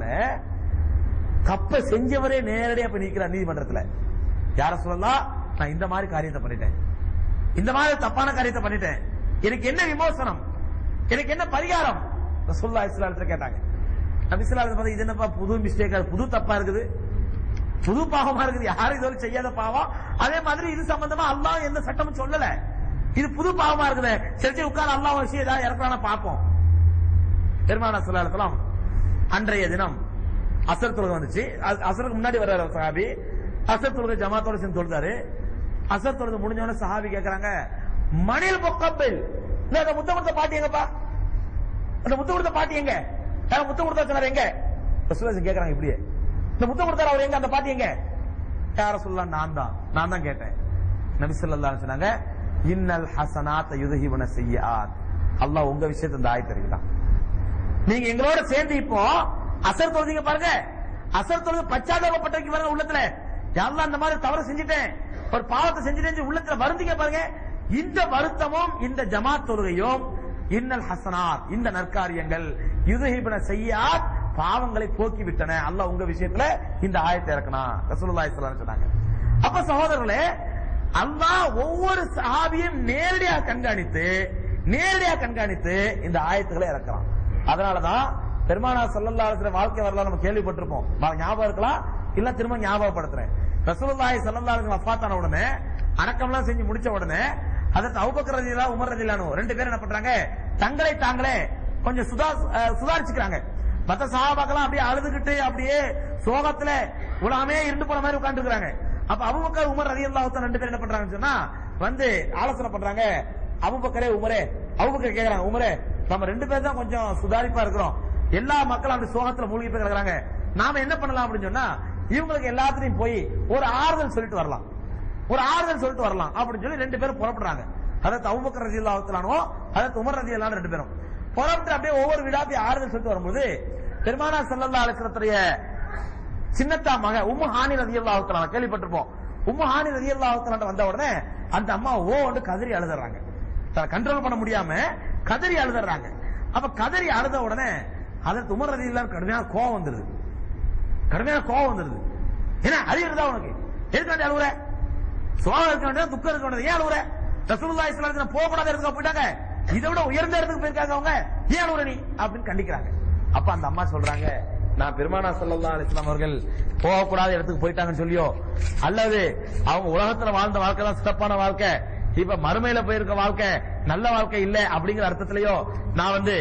தப்ப செஞ்சவரே நேரடியா போய் நிக்கிறார் நீதிமன்றத்துல யார சொல்லலாம் நான் இந்த மாதிரி காரியத்தை பண்ணிட்டேன் இந்த மாதிரி தப்பான காரியத்தை பண்ணிட்டேன் எனக்கு என்ன விமோசனம் எனக்கு என்ன பரிகாரம் ரசூலுல்லாஹி ஸல்லல்லாஹு அலைஹி வஸல்லம் கேட்டாங்க நபி ஸல்லல்லாஹு அலைஹி வஸல்லம் இது என்னப்பா புது மிஸ்டேக் புது தப்பா இருக்குது புது பாவமா இருக்குது யாரும் இதுவரை செய்யாத பாவம் அதே மாதிரி இது சம்பந்தமா அல்லாஹ் எந்த சட்டமும் சொல்லல இது புது பாவமா இருக்குது சரி சரி உட்கார் அல்லாஹ் விஷயம் ஏதாவது இறக்குறான பாப்போம் பெருமானா சொல்லலாம் அன்றைய தினம் அசர் தொழுகை வந்துச்சு அ- அசருக்கு முன்னாடி வர்றாரு ஒரு சஹாபி அசர் தொழுகை ஜமாத்தோட சேர்ந்து தொழுதாரு அசர் தொழுகை முடிஞ்ச சஹாபி கேக்குறாங்க மணில் பொக்கப்பில் இல்ல அந்த முத்தம் கொடுத்த பாட்டி எங்கப்பா அந்த முத்தம் கொடுத்த பாட்டி எங்க யாரோ முத்தம் கொடுத்தா சொன்னாரு எங்க ரசூலுல்லாஹி கேக்குறாங்க இப்படியே இந்த முத்தம் கொடுத்தாரு அவர் எங்க அந்த பாட்டி எங்க யார சொல்லலாம் நான் தான் நான் தான் கேட்டேன் நபி ஸல்லல்லாஹு அலைஹி சொன்னாங்க இன்னல் ஹசனாத் யுதஹிபுன செய்யாத் அல்லாஹ் உங்க விஷயத்தை இந்த ஆயத்து இருக்குதான் நீங்க எங்களோட சேர்ந்து இப்போ அசர் தொழுதீங்க பாருங்க அசர் தொழுது பச்சாதாபப்பட்டிருக்கு பாருங்க உள்ளத்துல யாரெல்லாம் அந்த மாதிரி தவறு செஞ்சுட்டேன் ஒரு பாவத்தை செஞ்சுட்டேன் உள்ளத்துல வருந்தீங்க பாருங்க இந்த வருத்தமும் இந்த ஜமாத் தொழுகையும் இன்னல் ஹசனாத் இந்த நற்காரியங்கள் யுதஹிபன செய்யாத் பாவங்களை போக்கி விட்டன அல்லாஹ் உங்க விஷயத்துல இந்த ஆயத்தை இறக்கணும் ரசூலுல்லாஹி ஸல்லல்லாஹு அலைஹி சொன்னாங்க அப்ப சகோதரர்களே அல்லாஹ் ஒவ்வொரு சஹாபியும் நேரடியாக கண்காணித்து நேரடியாக கண்காணித்து இந்த ஆயத்துக்களை இறக்குறான் அதனாலதான் பெருமானா ஸல்லல்லாஹு அலைஹி வஸல்லம் வாழ்க்கை வரலாறு நம்ம கேள்விப்பட்டிருப்போம் வா- ஞாபகம் இருக்கலாம் இல்ல திரும்ப ஞாபகப்படுத்துறேன் ரசூலுல்லாஹி ஸல்லல்லாஹு அலைஹி வஸல்லம் வஃபாத்தான உடனே அடக்கம்லாம் செஞ்சு முடிச்ச உடனே அதற்கு அபூபக்கர் ரலியல்லாஹு உமர் ரலியல்லாஹு ரெண்டு பேரும் என்ன பண்றாங்க தங்களை தாங்களே கொஞ்சம் சுதா அஹ், சுதாரிச்சுக்கிறாங்க மத்த சஹாபாக்கெல்லாம் அப்படியே அழுதுகிட்டு அப்படியே சோகத்துல உலகமே இருந்து போன மாதிரி உட்கார்ந்துருக்காங்க அப்ப அபுபக்கர் உமர் ரதி அல்லாஹ் ரெண்டு பேரும் என்ன பண்றாங்கன்னு சொன்னா வந்து ஆலோசனை பண்றாங்க அபுபக்கரே உமரே அபுபக்கர் கேக்குறாங்க உமரே நம்ம ரெண்டு பேர் தான் கொஞ்சம் சுதாரிப்பா இருக்கிறோம் எல்லா மக்களும் அப்படி சோகத்துல மூழ்கி போய் கிடக்குறாங்க நாம என்ன பண்ணலாம் அப்படின்னு சொன்னா இவங்களுக்கு எல்லாத்துலயும் போய் ஒரு ஆறுதல் சொல்லிட்டு வரலாம் ஒரு ஆறுதல் சொல்லிட்டு வரலாம் அப்படின்னு சொல்லி ரெண்டு பேரும் புறப்படுறாங்க அதாவது அபுபக்கர் ரதி அல்லாஹானோ அதாவது உமர் ரதி அல்லாஹ் ரெண்டு பேரும் புறப்பட்டு அப்படியே ஒவ்வொரு வீடா போய் ஆறுதல் சொல்லிட்டு வரும்போது பெருமானா சல்லல்லா அலிஸ்லத்துடைய சின்னத்தா மக உம்மு ஹானி ரதி அல்லாஹுத்தலான கேள்விப்பட்டிருப்போம் உம்மு ஹானி ரதி அல்லாஹுத்தலான் வந்த உடனே அந்த அம்மா ஓ வந்து கதறி அழுதுறாங்க கண்ட்ரோல் பண்ண முடியாம கதறி அழுதுறாங்க அப்ப கதறி அழுத உடனே அதற்கு உமர் ரதி இல்லா கடுமையான கோவம் வந்துருது கடுமையான கோவம் வந்துருது என்ன அறிவு இருந்தா உனக்கு எதுக்காண்டி அழுவுற சோகம் இருக்க வேண்டியது துக்கம் இருக்க வேண்டியது ஏன் அழுவுற ரசூலுல்லாஹி ஸல்லல்லாஹு அலைஹி வஸல்லம் போகக்கூடாத இடத்துக்கு போயிட்டாங்க இதை விட உயர்ந்த இடத்துக்கு போயிருக்காங்க அவங்க ஏன் அழுவுற நீ அப்படின்னு கண்டிக்கிறாங்க அப்ப அந்த அம்மா சொல்றாங்க நான் பெருமானா ஸல்லல்லாஹு அலைஹி வஸல்லம் அவர்கள் போகக்கூடாத இடத்துக்கு போயிட்டாங்கன்னு சொல்லியோ அல்லது அவங்க உலகத்துல வாழ்ந்த வாழ்க்கை தான் சிறப்பான வாழ்க்கை இப்ப மறுமையில போயிருக்க வாழ்க்கை நல்ல வாழ்க்கை இல்ல அப்படிங்கிற அர்த்தத்திலயோ நான் வந்து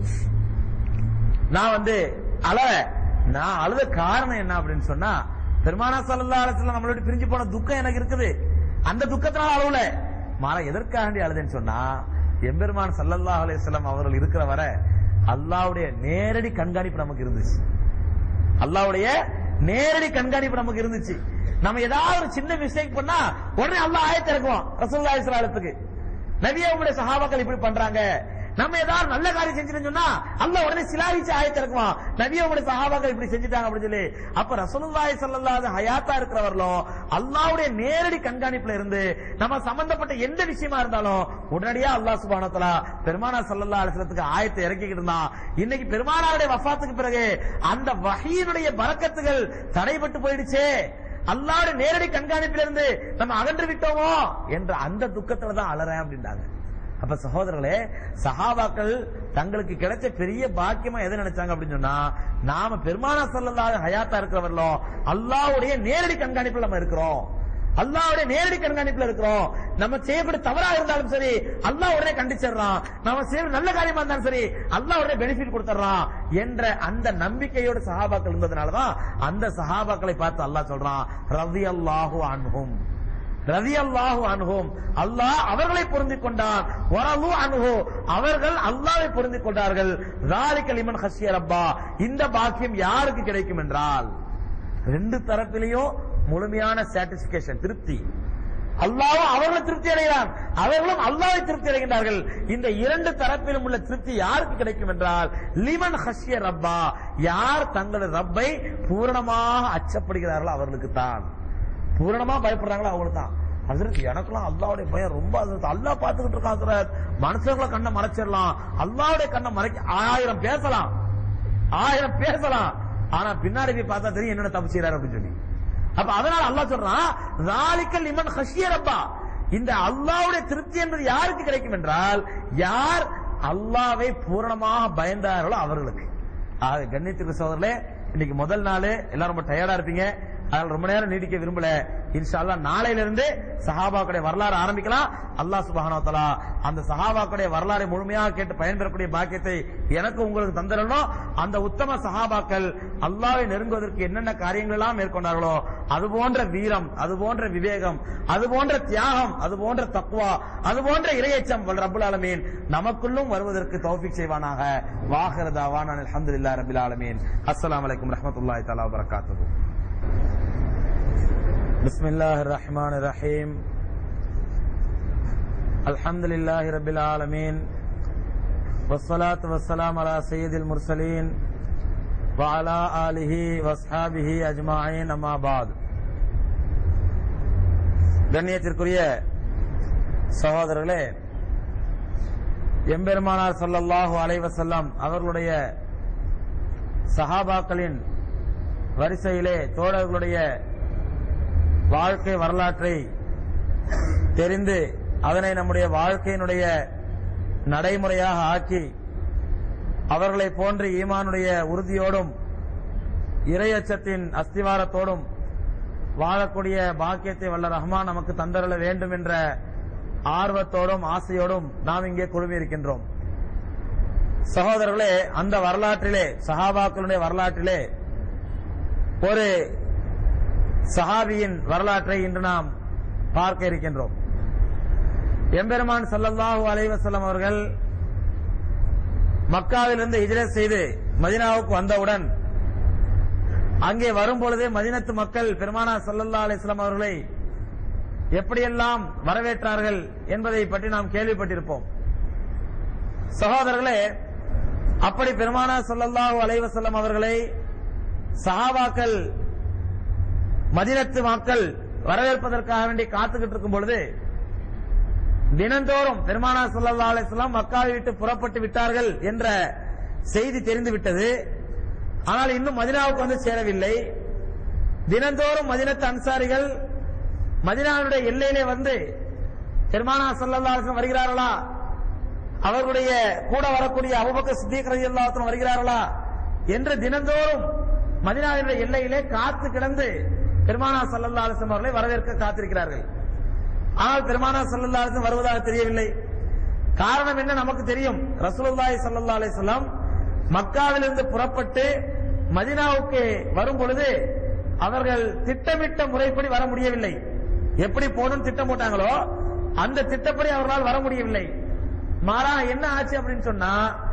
நான் வந்து அழ நான் அழுத காரணம் என்ன அப்படின்னு சொன்னா பெருமானா சல்லா அலிஸ்லாம் நம்மளோட பிரிஞ்சு போன துக்கம் எனக்கு இருக்குது அந்த துக்கத்தினால அழுவல மாற எதற்காண்டி அழுதுன்னு சொன்னா எம்பெருமான் சல்லல்லாஹு அலைஹி வஸல்லம் அவர்கள் இருக்கிற வரை அல்லாஹ்வுடைய நேரடி கண்காணிப்பு நமக்கு இருந்துச்சு அல்லாஹ்வுடைய நேரடி கண்காணிப்பு நமக்கு இருந்துச்சு நம்ம ஏதாவது ஒரு சின்ன மிஸ்டேக் பண்ணா உடனே அல்லாஹ் ஆயத்தை இறக்குவான் ரசூலுல்லாஹி ஸல்லல்லாஹு அலைஹி வஸல்லத்துக்கு நபியா உங்களுடைய சஹாபாக்கள் இப்படி பண்றாங்க நம்ம ஏதாவது நல்ல காரியம் செஞ்சுன்னு சொன்னா அல்லாஹ் உடனே சிலாகிச்சு ஆயத்தை இறக்குவான் நபியா உங்களுடைய சஹாபாக்கள் இப்படி செஞ்சுட்டாங்க அப்படின்னு சொல்லி அப்ப ரசூலுல்லாஹி ஸல்லல்லாஹு அலைஹி ஹயாத்தா இருக்கிறவர்களும் அல்லாஹ்வுடைய நேரடி கண்காணிப்புல இருந்து நம்ம சம்பந்தப்பட்ட எந்த விஷயமா இருந்தாலும் உடனடியா அல்லாஹ் சுப்ஹானஹு வ தஆலா பெருமானா ஸல்லல்லாஹு அலைஹி வஸல்லத்துக்கு ஆயத்தை இறக்கிக்கிட்டு இருந்தான் இன்னைக்கு பெருமானாருடைய வஃபாத்துக்கு பிறகு அந்த வஹீனுடைய பரக்கத்துகள் தடைபட்டு போயிடுச்சே அல்லாஹ்வுடைய நேரடி கண்காணிப்பில இருந்து நம்ம அகன்று விட்டோமோ என்ற அந்த துக்கத்துல தான் அலறேன் அப்படின்றாங்க அப்ப சகோதரர்களே சஹாபாக்கள் தங்களுக்கு கிடைச்ச பெரிய பாக்கியமா எதை நினைச்சாங்க அப்படின்னு சொன்னா நாம பெருமானா சல்லல்லாஹு ஹயாத்தா இருக்கிறவர்களோ அல்லாஹ்வுடைய நேரடி கண்காணிப்புல நம்ம இருக்கிறோம் அல்லாஹ்வுடைய நேரடி கண்காணிப்புல இருக்கிறோம் நம்ம செய்யக்கூடிய தவறா இருந்தாலும் சரி அல்லாஹ் உடனே கண்டிச்சிடுறான் நம்ம செய்யற நல்ல காரியமா இருந்தாலும் சரி அல்லாஹ் உடனே பெனிஃபிட் கொடுத்துறான் என்ற அந்த நம்பிக்கையோட சஹாபாக்கள் இருந்ததுனாலதான் அந்த சஹாபாக்களை பார்த்து அல்லாஹ் சொல்றான் ரவி அல்லாஹு அன்ஹும் ரவி அல்லாஹு அனுகும் அல்லாஹ் அவர்களை பொருந்திக் கொண்டான் வரவு அனுகு அவர்கள் அல்லாவை பொருந்திக் கொண்டார்கள் ராலிக்க லிமன் ஹசிய ரப்பா இந்த பாக்கியம் யாருக்கு கிடைக்கும் என்றால் ரெண்டு தரப்பிலையும் முழுமையான சாட்டிஸ்பிகேஷன் திருப்தி அல்லாவும் அவர்களும் திருப்தி அடைகிறான் அவர்களும் அல்லாவை திருப்தி அடைகின்றார்கள் இந்த இரண்டு தரப்பிலும் உள்ள திருப்தி யாருக்கு கிடைக்கும் என்றால் லிமன் ஹஷிய ரப்பா யார் தங்களது ரப்பை பூரணமாக அச்சப்படுகிறார்களோ அவர்களுக்கு தான் பூரணமா பயப்படுறாங்களோ அவங்களுக்கு தான் அதற்கு எனக்கெல்லாம் அல்லாவுடைய பயம் ரொம்ப அது அல்லாஹ் பார்த்துக்கிட்டு இருக்கான் ஹஸ்ரத். மனுஷங்களை கண்ணை மறைச்சிடலாம் அல்லாவுடைய கண்ணை மறைக்க ஆயிரம் பேசலாம் ஆயிரம் பேசலாம் ஆனா பின்னாடி போய் பார்த்தா தெரியும் என்னென்ன தப்பு செய்யறாரு அப்படின்னு சொல்லி அப்ப அதனால அல்லாஹ் சொல்றான் ராலிக்கல் இமன் ஹஷிய ரப்பா இந்த அல்லாவுடைய திருப்தி என்பது யாருக்கு கிடைக்கும் என்றால் யார் அல்லாவை பூரணமாக பயந்தார்களோ அவர்களுக்கு ஆக கண்ணியத்துக்கு சோதரர்களே இன்னைக்கு முதல் நாள் எல்லாரும் ரொம்ப டயர்டா இருப்பீங்க அதனால ரொம்ப நேரம் நீடிக்க விரும்பல இன்ஷா அல்லாஹ் நாளையில இருந்து சஹாபாக்குடைய வரலாறு ஆரம்பிக்கலாம் அல்லாஹ் சுப்ஹானஹு வ தஆலா அந்த சஹாபாக்குடைய வரலாறை முழுமையாக கேட்டு பயன்பெறக்கூடிய பாக்கியத்தை எனக்கு உங்களுக்கு தந்திரணும் அந்த உத்தம சஹாபாக்கள் அல்லாஹ்வை நெருங்குவதற்கு என்னென்ன காரியங்கள் எல்லாம் மேற்கொண்டார்களோ அது போன்ற வீரம் அது போன்ற விவேகம் அது போன்ற தியாகம் அது போன்ற தக்குவா அது போன்ற இரையச்சம் வல் ரப்புல் ஆலமீன் நமக்குள்ளும் வருவதற்கு தௌஃபீக் செய்வானாக வாஹிரதாவான் அல்ஹம்துலில்லாஹி ரப்பில் ஆலமீன் அஸ்ஸலாமு அலைக்கும் ரஹ்மத்துல்லாஹி தஆலா வ பரக்காத்துஹு بسم الله الرحمن الرحيم الحمد لله رب العالمين والصلاة والسلام على سيد المرسلين وعلى آله واصحابه أجمعين أما بعد கண்ணியத்திற்குரிய சகோதரர்களே எம்பெருமானார் ஸல்லல்லாஹு அலைஹி வஸல்லம் அவர்களுடைய சஹாபாக்களின் வரிசையிலே தோழர்களுடைய வாழ்க்கை வரலாற்றை தெரிந்து அதனை நம்முடைய வாழ்க்கையினுடைய நடைமுறையாக ஆக்கி அவர்களை போன்று ஈமானுடைய உறுதியோடும் இரையச்சத்தின் அஸ்திவாரத்தோடும் வாழக்கூடிய பாக்கியத்தை வல்ல ரஹ்மான் நமக்கு தந்தரல வேண்டும் என்ற ஆர்வத்தோடும் ஆசையோடும் நாம் இங்கே குழுமி இருக்கின்றோம் சகோதரர்களே அந்த வரலாற்றிலே சஹாபாக்களுடைய வரலாற்றிலே ஒரு சஹாபியின் வரலாற்றை இன்று நாம் பார்க்க இருக்கின்றோம் எம்பெருமான் ஸல்லல்லாஹு அலைஹி வஸல்லம் அவர்கள் மக்காவிலிருந்து ஹிஜ்ரத் செய்து மதீனாவுக்கு வந்தவுடன் அங்கே வரும் பொழுதே மதினத்து மக்கள் பெருமானா ஸல்லல்லாஹு அலைஹி வஸல்லம் அவர்களை எப்படியெல்லாம் வரவேற்றார்கள் என்பதை பற்றி நாம் கேள்விப்பட்டிருப்போம் சகோதரர்களே அப்படி பெருமானா ஸல்லல்லாஹு அலைஹி வஸல்லம் அவர்களை சஹாபாக்கள் மதினத்து மக்கள் வரவேற்பதற்காக வேண்டி காத்துக்கிட்டு இருக்கும் பொழுது தினந்தோறும் பெருமானா ஸல்லல்லாஹு அலைஹி வஸல்லம் மக்காவை விட்டு புறப்பட்டு விட்டார்கள் என்ற செய்தி தெரிந்து விட்டது ஆனால் இன்னும் மதினாவுக்கு வந்து சேரவில்லை தினந்தோறும் மதினத்து அன்சாரிகள் மதினாவுடைய எல்லையிலே வந்து பெருமானா ஸல்லல்லாஹு அலைஹி வஸல்லம் வருகிறார்களா அவர்களுடைய கூட வரக்கூடிய அபூபக்கர் சித்திக் ரலியல்லாஹு அன்ஹு வருகிறார்களா என்று தினந்தோறும் மதினாவினுடைய எல்லையிலே காத்து கிடந்து பெருமானா ஸல்லல்லாஹு அலைஹி வஸல்லம் அவர்களை வரவேற்க காத்திருக்கிறார்கள் ஆனால் பெருமானா ஸல்லல்லாஹு அலைஹி வஸல்லம் வருவதாக தெரியவில்லை காரணம் என்ன நமக்கு தெரியும் ரசூலுல்லாஹி ஸல்லல்லாஹு அலைஹி வஸல்லம் மக்காவிலிருந்து புறப்பட்டு மதினாவுக்கு வரும் பொழுது அவர்கள் திட்டமிட்ட முறைப்படி வர முடியவில்லை எப்படி போகணும் திட்டம் போட்டாங்களோ அந்த திட்டப்படி அவர்களால் வர முடியவில்லை மாறா என்ன ஆச்சு அப்படின்னு சொன்னா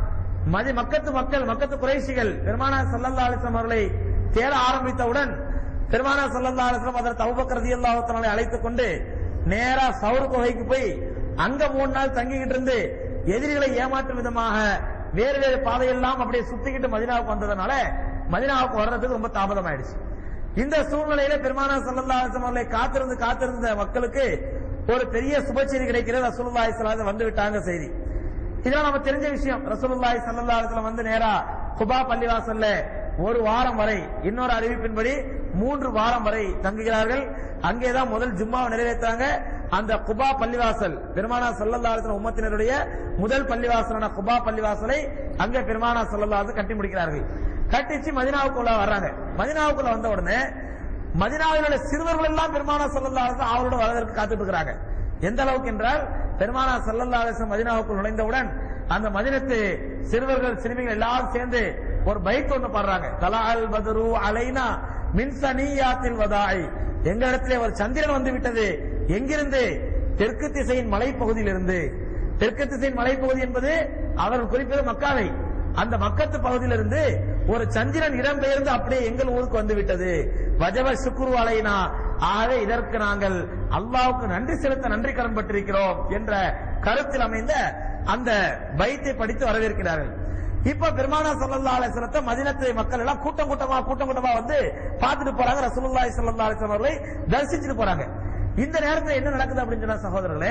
மதி மக்கத்து மக்கள் மக்கத்து குறைசிகள் பெருமானா ஸல்லல்லாஹு அலைஹி வஸல்லம் அவர்களை தேட ஆரம்பித்தவுடன் பெருமானா ஸல்லல்லாஹு அலைஹி வஸல்லம் அதற்கு அபூபக்கர் ரலியல்லாஹு தஆலா அழைத்துக் கொண்டு நேரா சவுர் குகைக்கு போய் அங்க மூணு நாள் தங்கிக்கிட்டு இருந்து எதிரிகளை ஏமாற்றும் விதமாக வேறு வேறு பாதையெல்லாம் அப்படியே சுத்திக்கிட்டு மதினாவுக்கு வந்ததுனால மதினாவுக்கு வர்றதுக்கு ரொம்ப தாமதம் ஆயிடுச்சு இந்த சூழ்நிலையில பெருமானா ஸல்லல்லாஹு அலைஹி வஸல்லம் அவர்களை காத்திருந்து காத்திருந்த மக்களுக்கு ஒரு பெரிய சுப செய்தி கிடைக்கிறது ரசூலுல்லாஹி ஸல்லல்லாஹு அலைஹி வஸல்லம் வந்து விட்டாங்க செய்தி இதெல்லாம் நம்ம தெரிஞ்ச விஷயம் ரசூலுல்லாஹி ஸல்லல்லாஹு அலைஹி வஸல்லம் வந்து நேரா குபா பள்ளிவாசல்ல ஒரு வாரம் வரை இன்னொரு அறிவிப்பின்படி மூன்று வாரம் வரை தங்குகிறார்கள் அங்கேதான் முதல் ஜும்மாவை நிறைவேற்றாங்க அந்த குபா பள்ளிவாசல் பெருமானா ஸல்லல்லாஹு அலைஹி வஸல்லம் உம்மத்தினருடைய முதல் பள்ளிவாசலான குபா பள்ளிவாசலை அங்கே பெருமானா ஸல்லல்லாஹு அலைஹி வஸல்லம் கட்டி முடிக்கிறார்கள் கட்டிச்சு மதினாவுக்குள்ள வர்றாங்க மதினாவுக்குள்ள வந்த உடனே மதினாவில் உள்ள சிறுவர்கள் எல்லாம் பெருமானா ஸல்லல்லாஹு அலைஹி வஸல்லம் அவரோட வரதற்கு காத்துட்டு இருக்கிறாங்க எந்த அளவுக்கு என்றால் பெருமானா ஸல்லல்லாஹு அலைஹி வஸல்லம் மதீனாவுக்குள் நுழைந்தவுடன் அந்த மதினத்து சிறுவர்கள் சிறுமிகள் எல்லாரும் சேர்ந்து ஒரு பைக் ஒன்று பாடுறாங்க தலால் பத்ரு அலைனா மின் சனியாத்தில் வதாய் எங்க இடத்துல ஒரு சந்திரன் வந்து விட்டது எங்கிருந்து தெற்கு திசையின் மலைப்பகுதியிலிருந்து தெற்கு திசையின் மலைப்பகுதி என்பது அவர் குறிப்பது மக்காவை அந்த மக்கத்து பகுதியிலிருந்து ஒரு சந்திரன் இடம்பெயர்ந்து அப்படியே எங்கள் ஊருக்கு வந்து விட்டது வஜவ சுக்குரு அலைனா ஆகவே இதற்கு நாங்கள் அல்லாவுக்கு நன்றி செலுத்த நன்றி கடன் பட்டிருக்கிறோம் என்ற கருத்தில் அமைந்த அந்த பைத்தை படித்து வரவேற்கிறார்கள் இப்ப பெருமானா ஸல்லல்லாஹு அலைஹி வஸல்லம் மதீனத்து மக்கள் எல்லாம் கூட்டம் கூட்டமா கூட்டம் கூட்டமா வந்து பார்த்துட்டு போறாங்க ரசூலுல்லாஹி ஸல்லல்லாஹு அலைஹி வஸல்லம் அவர்களை தரிசிச்சுட்டு போறாங்க இந்த நேரத்துல என்ன நடக்குது அப்படின்னு சொன்னா சகோதரர்களே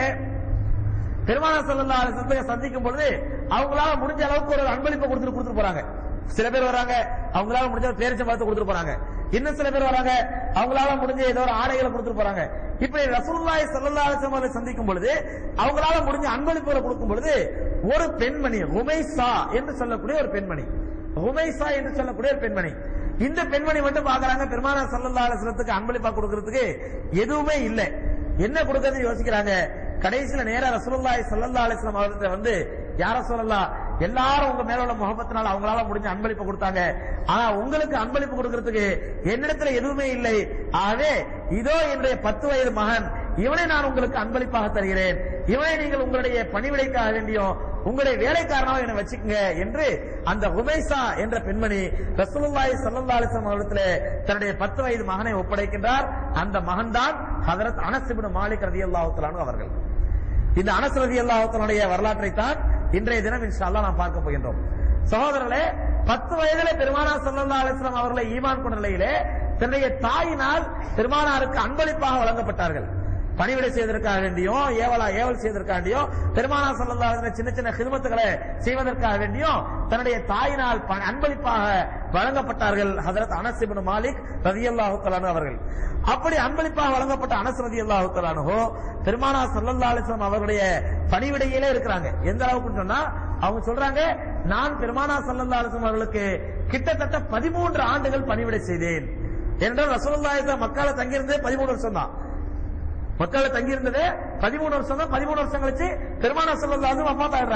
பெருமானா ஸல்லல்லாஹு அலைஹி வஸல்லம் சந்திக்கும் பொழுது அவங்களால முடிஞ்ச அளவுக்கு ஒரு அன்பளிப்பை கொடுத்துட்டு கொடுத்துட்டு போறாங்க சில பேர் வராங்க அவங்களால முடிஞ்ச பேரிச்சம் பார்த்து கொடுத்துட்டு போறாங்க இன்னும் சில பேர் வராங்க அவங்களால முடிஞ்ச ஏதோ ஒரு ஆடைகளை கொடுத்துட்டு போறாங்க இப்படி ரசூலுல்லாஹி ஸல்லல்லாஹு அலைஹி வஸல்லம் அவர்களை சந்திக்கும் பொழுது அவங்களால முடிஞ்ச அன்பளிப்புகளை கொடுக்கும் பொழுது ஒரு பெண்மணி ஹுமைசா என்று சொல்லக்கூடிய ஒரு பெண்மணி ஹுமைசா என்று சொல்லக்கூடிய ஒரு பெண்மணி இந்த பெண்மணி மட்டும் பாக்குறாங்க பெருமானா ஸல்லல்லாஹு அலைஹி வஸல்லத்துக்கு அன்பளிப்பா கொடுக்கிறதுக்கு எதுவுமே இல்ல என்ன கொடுக்கறது யோசிக்கிறாங்க கடைசியில நேரா ரசூலுல்லாஹி ஸல்லல்லாஹு அலைஹி வஸல்லம் அவர்கிட்ட வந்து யார சொல்லலாம் எல்லாரும் உங்க மேல உள்ள முகப்பத்தினால அவங்களால முடிஞ்ச அன்பளிப்பு கொடுத்தாங்க ஆனா உங்களுக்கு அன்பளிப்பு கொடுக்கிறதுக்கு என்னிடத்துல எதுவுமே இல்லை ஆகவே இதோ என்னுடைய பத்து வயது மகன் இவனை நான் உங்களுக்கு அன்பளிப்பாக தருகிறேன் இவனை நீங்கள் உங்களுடைய பணிவிடைக்காக வேண்டியும் உங்களுடைய வேலைக்காரனாக என்னை வச்சுக்கங்க என்று அந்த உமைசா என்ற பெண்மணி ரசூலுல்லாஹி ஸல்லல்லாஹு அலைஹி வஸல்லம் அவரிடத்திலே தன்னுடைய பத்து வயது மகனை ஒப்படைக்கின்றார் அந்த மகன்தான் ஹஜரத் அனஸ் இப்னு மாலிக் ரலியல்லாஹு தஆலா அவர்கள் இந்த அனஸ் ரலியல்லாஹு தஆலாவுடைய வரலாற்றை தான் இன்றைய தினம் இன்ஷா அல்லாஹ் நாம் பார்க்க போகின்றோம் சகோதரர்களே பத்து வயதிலே பெருமானா ஸல்லல்லாஹு அலைஹி வஸல்லம் அவர்களை ஈமான் கொண்ட நிலையிலே தன்னுடைய தாயினால் பெருமானாருக்கு அன்பளிப்பாக வழங்கப்பட்டார்கள் பணிவிடை செய்வதற்காக வேண்டியும் ஏவலா ஏவல் செய்வதற்காக வேண்டியும் பெருமானா ஸல்லல்லாஹு அலைஹி வஸல்லம் சின்ன சின்ன ஹிதமத்துகளை செய்வதற்காக வேண்டியும் தன்னுடைய தாயினால் ப- அன்பளிப்பாக வழங்கப்பட்டார்கள் ஹஜரத் அனஸ் இப்னு மாலிக் ரலியல்லாஹு தஆலா அவர்கள் அப்படி அன்பளிப்பாக வழங்கப்பட்ட அனஸ் ரலியல்லாஹு தஆலா பெருமானா ஸல்லல்லாஹு அலைஹி வஸல்லம் அவர்களுடைய பணிவிடையிலே இருக்கிறாங்க எந்த அளவுக்கு சொன்னா அவங்க சொல்றாங்க நான் பெருமானா ஸல்லல்லாஹு அலைஹி வஸல்லம் அவர்களுக்கு கிட்டத்தட்ட 13 ஆண்டுகள் பணிவிடை செய்தேன் என்றால் ரசூலுல்லாஹி ஸல்லல்லாஹு மக்கால தங்கியிருந்தே 13 வருஷம் தான் மக்களை தங்கி இருந்தது பதிமூணு வருஷம் தான் பதிமூணு வருஷம் கழிச்சு பெருமான செல்லா வந்து வஃபாத் ஆயிடுறாங்க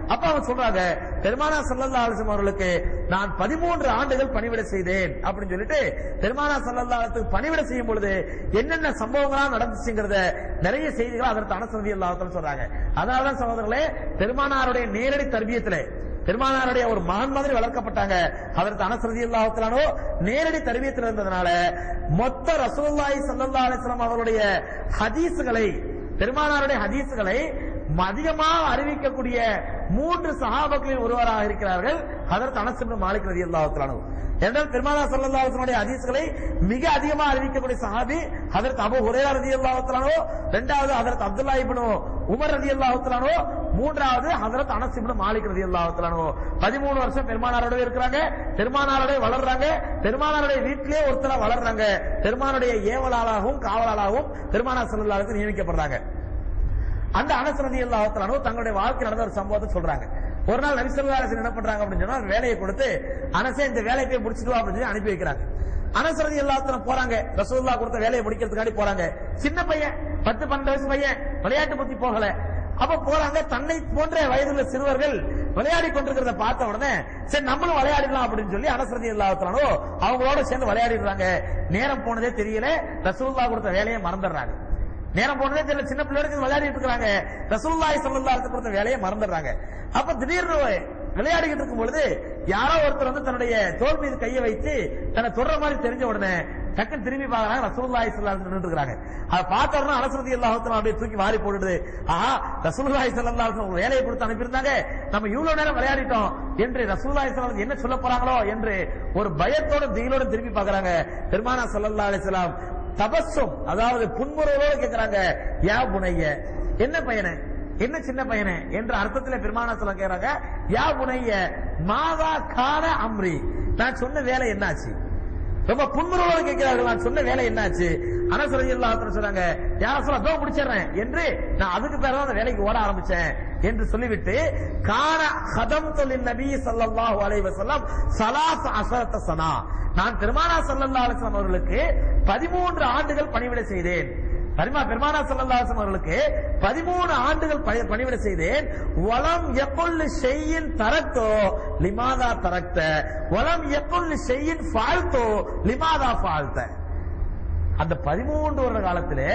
அப்ப அவங்க சொல்றாங்க பெருமானா சல்லல்லா அலிஸ்லாம் அவர்களுக்கு நான் பதிமூன்று ஆண்டுகள் பணிவிடை செய்தேன் அப்படின்னு சொல்லிட்டு பெருமானா சல்லல்லா அலிஸ்லாம் பணிவிடை செய்யும் பொழுது என்னென்ன சம்பவங்களா நடந்துச்சுங்கிறத நிறைய செய்திகள் அதற்கு அனசந்தி அல்லாஹ் சொல்றாங்க அதனாலதான் சகோதரர்களே பெருமானாருடைய நேரடி தர்பியத்திலே பெருமானாருடைய ஒரு மகன் மாதிரி வளர்க்கப்பட்டாங்க அதற்கு அனசரதி அல்லாஹத்திலானோ நேரடி தருவியத்தில் இருந்ததுனால மொத்த ரசூலுல்லாஹி ஸல்லல்லாஹு அலைஹி வஸல்லம் அவர்களுடைய ஹதீஸ்களை பெருமானாருடைய ஹதீஸ்களை அதிகமாக அறிவிக்கக்கூடிய மூன்று சஹாபாக்களில் ஒருவராக இருக்கிறார்கள் அதற்கு அனஸ் இப்னு மாலிக் ரலியல்லாஹு தஆலா என்றால் பெருமானா ஸல்லல்லாஹு அலைஹி வஸல்லம் ஹதீஸ்களை மிக அதிகமாக அறிவிக்கக்கூடிய சஹாபி ஹதரத் அபூ ஹுரைரா ரலியல்லாஹு தஆலா இரண்டாவது ஹதரத் அப்துல்லாஹ் இப்னு உமர் ரலியல்லாஹு தஆலா மூன்றாவது ஹதரத் அனஸ் இப்னு மாலிக் ரலியல்லாஹு தஆலா 13 வருஷம் பெருமானாரோட இருக்கிறாங்க பெருமானாரோட வளர்றாங்க பெருமானாருடைய வீட்டிலே ஒருத்தரா வளர்றாங்க பெருமானுடைய ஏவலாளாகவும் காவலாளாகவும் பெருமானா ஸல்லல்லாஹு அலைஹி நியமிக்கப்படுறாங்க அந்த அனஸ் ரலியல்லாஹு தஆலா தங்களுடைய வாழ்க்கை நடந்த ஒரு சம்பவத்தை சொல்றாங்க ஒரு நாள் நபி ஸல்லல்லாஹு அலைஹி வஸல்லம் என்ன பண்றாங்க அப்படின்னு சொன்னா வேலையை கொடுத்து அனசே இந்த வேலையை போய் முடிச்சிட்டு வா அப்படின்னு சொல்லி அனுப்பி வைக்கிறாங்க அனஸ் ரலியல்லாஹு தஆலா போறாங்க ரசூலுல்லாஹ் கொடுத்த வேலையை முடிக்கிறதுக்காண்டி போறாங்க சின்ன பையன் பத்து பன்னெண்டு வயசு பையன் விளையாட்டு பத்தி போகல அப்ப போறாங்க தன்னை போன்ற வயதுள்ள சிறுவர்கள் விளையாடி கொண்டிருக்கிறத பார்த்த உடனே சரி நம்மளும் விளையாடிடலாம் அப்படின்னு சொல்லி அனசரதி இல்லாத்தானோ அவங்களோட சேர்ந்து விளையாடிடுறாங்க நேரம் போனதே தெரியல ரசூல்லா கொடுத்த வேலையை மறந்துடுறாங்க நேரம் போனதே தெரியல சின்ன பிள்ளைகளுக்கு விளையாடிட்டு இருக்காங்க ரசூல்லாய் சல்லல்லாஹு கொடுத்த வேலையை மறந்துடுறாங்க அப்ப திடீர்னு விளையாடிக்கிட்டு இருக்கும் பொழுது யாரோ ஒருத்தர் வந்து தன்னுடைய தோல் மீது கையை வைத்து தன்னை தொடர மாதிரி தெரிஞ்ச உடனே டக்குன்னு திரும்பி பார்க்கறாங்க ரசூலுல்லாஹி ஸல்லல்லாஹு அலைஹி வஸல்லம் இருக்காங்க அத பார்த்த உடனே அனஸ் ரலியல்லாஹு தஆலா அப்படியே தூக்கி வாரி போடுது ஆஹா ரசூலுல்லாஹி ஸல்லல்லாஹு அலைஹி வஸல்லம் வேலையை கொடுத்து அனுப்பியிருந்தாங்க நம்ம இவ்வளவு நேரம் விளையாடிட்டோம் என்று ரசூலுல்லாஹி ஸல்லல்லாஹு அலைஹி வஸல்லம் என்ன சொல்ல போறாங்களோ என்று ஒரு பயத்தோட திகிலோட திரும்பி பார்க்கறாங்க பெருமானா ஸல்லல்லாஹு அலைஹி வஸல்லம் தபஸ்ஸும் அதாவது புன்முறுவலோட கேக்குறாங்க யா புனைய என்ன பையனே என்ன சின்ன பையனே என்ற அர்த்தத்தில் பெருமானா சொல்ல கேக்குறாங்க யா புனைய மாதா கால அம்ரி நான் சொன்ன வேலை என்னாச்சு ரொம்ப புன்முறுவலோடு கேட்கிறார்கள் நான் சொன்ன வேலை என்னாச்சு அனசரதி அல்லாஹ் சொன்னாங்க யார சொல்ல தோ முடிச்சிடுறேன் என்று நான் அதுக்கு பிறகு அந்த வேலைக்கு ஓட ஆரம்பிச்சேன் என்று சொல்லிவிட்டு கான ஹதம் தொழில் நபி ஸல்லல்லாஹு அலைஹி வஸல்லம் ஸலாஸ் அஸரத்த சனா நான் பெருமானா ஸல்லல்லாஹு அலைஹி வஸல்லம் அவர்களுக்கு 13 ஆண்டுகள் பணிவிடை செய்தேன் பரிமா பெருமானா ஸல்லல்லாஹு அலைஹி அவர்களுக்கு 13 ஆண்டுகள் பணி- பணிவிடை செய்தேன் வலம் யகுல் ஷையின் தரக்தோ லிமாதா தரக்த வலம் யகுல் ஷையின் ஃபால்தோ லிமாதா ஃபால்த அந்த 13 வருட காலத்திலே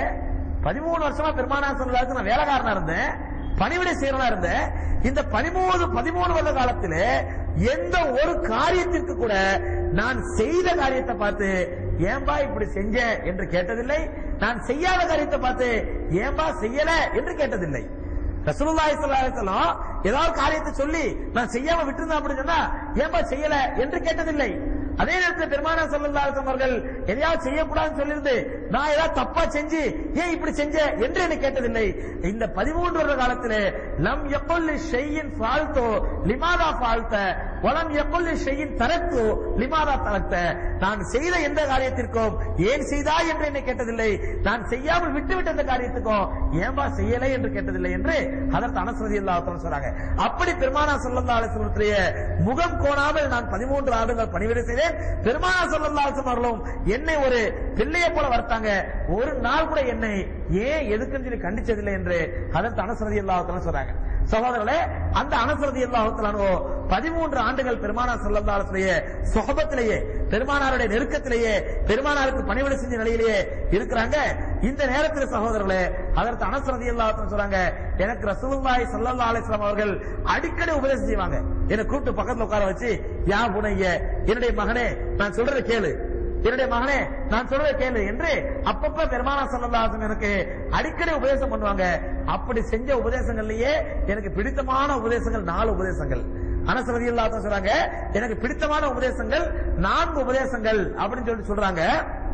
13 வருஷமா பெருமானா ஸல்லல்லாஹு நான் வேலைக்காரனா இருந்தேன் பணிவிடை செய்யறனா இருந்தேன் இந்த 13 13 வருட காலத்திலே எந்த ஒரு காரியத்திற்கு கூட நான் செய்த காரியத்தை பார்த்து ஏன்பா இப்படி செஞ்ச என்று கேட்டதில்லை நான் செய்யாத காரியத்தை பார்த்து ஏன்பா செய்யல என்று கேட்டதில்லை ரசூலுல்லாஹி ஸல்லல்லாஹு அலைஹி வஸல்லம் ஏதாவது காரியத்தை சொல்லி நான் செய்யாம விட்டுருந்தேன் அப்படின்னு சொன்னா ஏன்பா செய்யல என்று கேட்டதில்லை அதே நேரத்தில் பெருமானா ஸல்லல்லாஹு அலைஹி வஸல்லம் அவர்கள் எதையாவது செய்யக்கூடாதுன்னு சொல்லியிருந்து நான் ஏதாவது தப்பா செஞ்சு ஏன் இப்படி செஞ்ச என்று என்னை கேட்டதில்லை இந்த 13 வருட காலத்திலே லம் யகுல் ஷையின் ஃபால்தோ லிமாதா ஃபால்த வலம் யகுல் ஷையின் தரத்து லிமாதா தரத்த நான் செய்த எந்த காரியத்திற்கும் ஏன் செய்தாய் என்று என்னை கேட்டதில்லை நான் செய்யாமல் விட்டுவிட்ட அந்த காரியத்துக்கும் ஏன்பா செய்யலை என்று கேட்டதில்லை என்று அதற்கு அனசரதி அல்லாஹ் சொல்றாங்க அப்படி பெருமானா ஸல்லல்லாஹு அலைஹி வஸல்லத்துடைய முகம் கோணாமல் நான் 13 ஆண்டுகள் பணிவிடை செய்தேன் பெருமானா ஸல்லல்லாஹு அலைஹி வஸல்லம் அவர்களும் என்னை ஒரு பிள்ளையை போல வளர்த்தாங்க ஒரு நாள் கூட என்னை ஏன் எதுக்குன்னு சொல்லி கண்டிச்சதில்லை என்று அதற்கு அனசரதி அல்லாஹ் சொல்றாங்க சகோதரர்களே அந்த அனசரதி அல்லாஹ் பதிமூன்று ஆண்டுகள் பெருமானா ஸல்லல்லாஹு அலைஹி வஸல்லம் சொஹபத்திலேயே பெருமானாருடைய நெருக்கத்திலேயே பெருமானாருக்கு பணிவிடை செஞ்ச நிலையிலேயே இருக்கிறாங்க இந்த நேரத்தில் சகோதரர்களே அதற்கு அனசரதி அல்லாஹ் சொல்றாங்க எனக்கு ரசூலுல்லாஹி ஸல்லல்லாஹு அலைஹி வஸல்லம் அவர்கள் அடிக்கடி உபதேசம் செய்வாங்க என்னை கூப்பிட்டு பக்கத்துல உட்கார வச்சு யா புனைய என்னுடைய மகனே நான் சொல்றதை கேளு என்னுடைய மகனே நான் சொல்றதை கேளு என்று அப்பப்ப பெருமானா ஸல்லல்லாஹு அலைஹி வஸல்லம் எனக்கு அடிக்கடி உபதேசம் பண்ணுவாங்க அப்படி செஞ்ச உபதேசங்கள்லயே எனக்கு பிடித்தமான உபதேசங்கள் நாலு உபதேசங்கள் அனஸ் ரலியல்லாஹு அன்ஹு சொல்றாங்க எனக்கு பிடித்தமான உபதேசங்கள் நான்கு உபதேசங்கள் அப்படின்னு சொல்லி சொல்றாங்க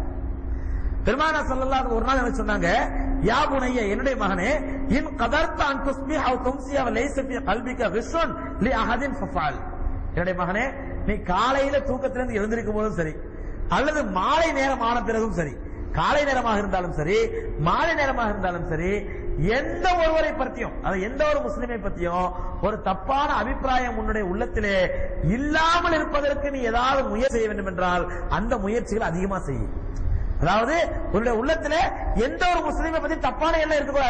பெருமானா ஸல்லல்லாஹு ஒரு நாள் எனக்கு சொன்னாங்க யா புனைய என்னுடைய மகனே இன் கதர்த அன் துஸ்பிஹ அவ் தும்சி அவ லைஸ ஃபீ கல்பிக கிஷ்ன் லி அஹதின் ஃபஃபால் என்னுடைய மகனே நீ காலையில தூக்கத்திலிருந்து எழுந்திருக்கும் போதும் சரி அல்லது மாலை நேரம் ஆன பிறகும் சரி காலை நேரமாக இருந்தாலும் சரி மாலை நேரமாக இருந்தாலும் சரி எந்த ஒருவரை பற்றியும் அது எந்த ஒரு முஸ்லிமை பற்றியும் ஒரு தப்பான அபிப்பிராயம் உன்னுடைய உள்ளத்திலே இல்லாமல் இருப்பதற்கு நீ ஏதாவது முயற்சி செய்ய வேண்டும் என்றால் அந்த முயற்சிகள் அதிகமா செய்யும் அதாவது உன்னுடைய உள்ளத்துல எந்த ஒரு முஸ்லீமை பத்தி தப்பான எண்ணம் இருக்கக்கூடாது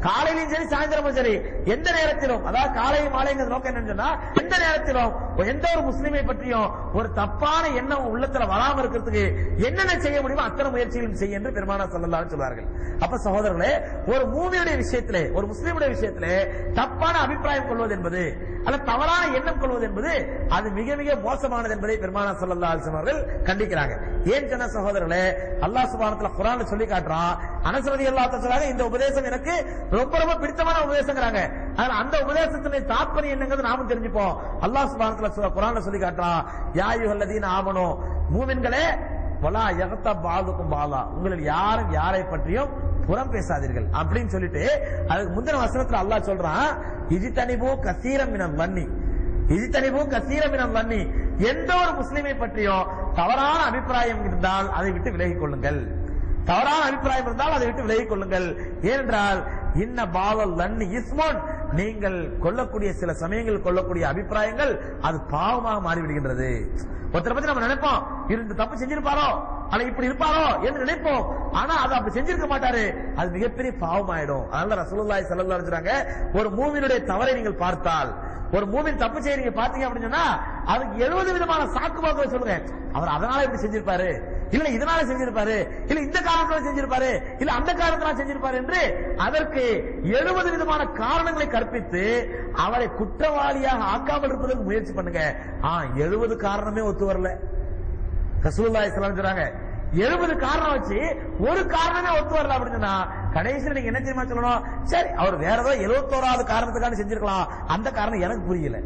காலையிலும் சரி சாயந்தரமும் சரி எந்த நேரத்திலும் அதாவது காலை மாலைங்கிற நோக்கம் என்னன்னு சொன்னா எந்த நேரத்திலும் எந்த ஒரு முஸ்லிமை பற்றியும் ஒரு தப்பான எண்ணம் உள்ளத்துல வராம இருக்கிறதுக்கு என்னென்ன செய்ய முடியுமோ அத்தனை முயற்சிகளும் செய்ய என்று பெருமானா சொல்லலாம் சொல்வார்கள் அப்ப சகோதரர்களே ஒரு மூவியுடைய விஷயத்திலே ஒரு முஸ்லிமுடைய விஷயத்திலே தப்பான அபிப்பிராயம் கொள்வது என்பது அல்ல தவறான எண்ணம் கொள்வது என்பது அது மிக மிக மோசமானது என்பதை பெருமானா சல்லல்லா அலிஸ்லாம் அவர்கள் கண்டிக்கிறாங்க ஏன் சொன்ன சகோதரர்களே அல்லாஹ் சுபானத்துல குரான் சொல்லி காட்டுறான் அனசரதி அல்லா சொல்றாங்க இந்த உபதேசம் எனக்கு ரொம்ப ரொம்ப பிடித்தமான உபதேசங்கிறாங்க அதனால அந்த உபதேசத்தினை தாற்பயம் என்னங்கிறது நாமும் தெரிஞ்சுப்போம் அல்லாஹ் சுபானத்துல குரான்ல சொல்லி காட்டுறான் யாயுகல்லதீன் ஆவணும் மூமின்களே வலா யகத்தா பாதுக்கும் பாலா உங்களில் யாரும் யாரை பற்றியும் புறம் பேசாதீர்கள் அப்படின்னு சொல்லிட்டு அதுக்கு முந்தின வசனத்துல அல்லாஹ் சொல்றான் இது தனிபோ கசீரம் மினம் வன்னி இது தனிபோ கசீரம் மினம் வன்னி எந்த ஒரு முஸ்லிமை பற்றியும் தவறான அபிப்பிராயம் இருந்தால் அதை விட்டு விலகிக் கொள்ளுங்கள் தவறான அபிப்பிராயம் இருந்தால் அதை விட்டு விலகிக் கொள்ளுங்கள் ஏனென்றால் இன்ன பாவல் லன்னி இஸ்மோன் நீங்கள் கொள்ளக்கூடிய சில சமயங்கள் கொள்ளக்கூடிய அபிப்பிராயங்கள் அது பாவமாக மாறிவிடுகின்றது ஒருத்தரை பத்தி நம்ம நினைப்போம் இருந்து தப்பு செஞ்சிருப்பாரோ ஆனா இப்படி இருப்பாரோ என்று நினைப்போம் ஆனா அது அப்படி செஞ்சிருக்க மாட்டாரு அது மிகப்பெரிய பாவம் ஆயிடும் அதனால ரசூலுல்லாஹி ஸல்லல்லாஹு அலைஹி சொல்றாங்க ஒரு மூவினுடைய தவறை நீங்கள் பார்த்தால் ஒரு மூவின் தப்பு செய்ய நீங்க பாத்தீங்க அப்படின்னு சொன்னா அதுக்கு எழுபது விதமான சாக்கு பாக்குற சொல்லுங்க அவர் அதனால இப்படி செஞ்சிருப்பாரு இல்ல இதனால செஞ்சிருப்பாரு இல்ல இந்த காரணத்தால செஞ்சிருப்பாரு இல்ல அந்த காரணத்தால செஞ்சிருப்பாரு என்று அதற்கு எழுபது விதமான காரணங்களை கற்பித்து அவரை குற்றவாளியாக ஆக்காமல் இருப்பதற்கு முயற்சி பண்ணுங்க ஆ எழுபது காரணமே ஒத்து வரல ரசூலுல்லாஹி ஸல்லல்லாஹு சொல்றாங்க எழுபது காரணம் வச்சு ஒரு காரணமே ஒத்து வரல அப்படின்னு சொன்னா கடைசியில் நீங்க என்ன தெரியுமா சொல்லணும் சரி அவர் வேற ஏதோ எழுபத்தோராவது காரணத்துக்காக செஞ்சிருக்கலாம் அந்த காரணம் எனக்கு புரியல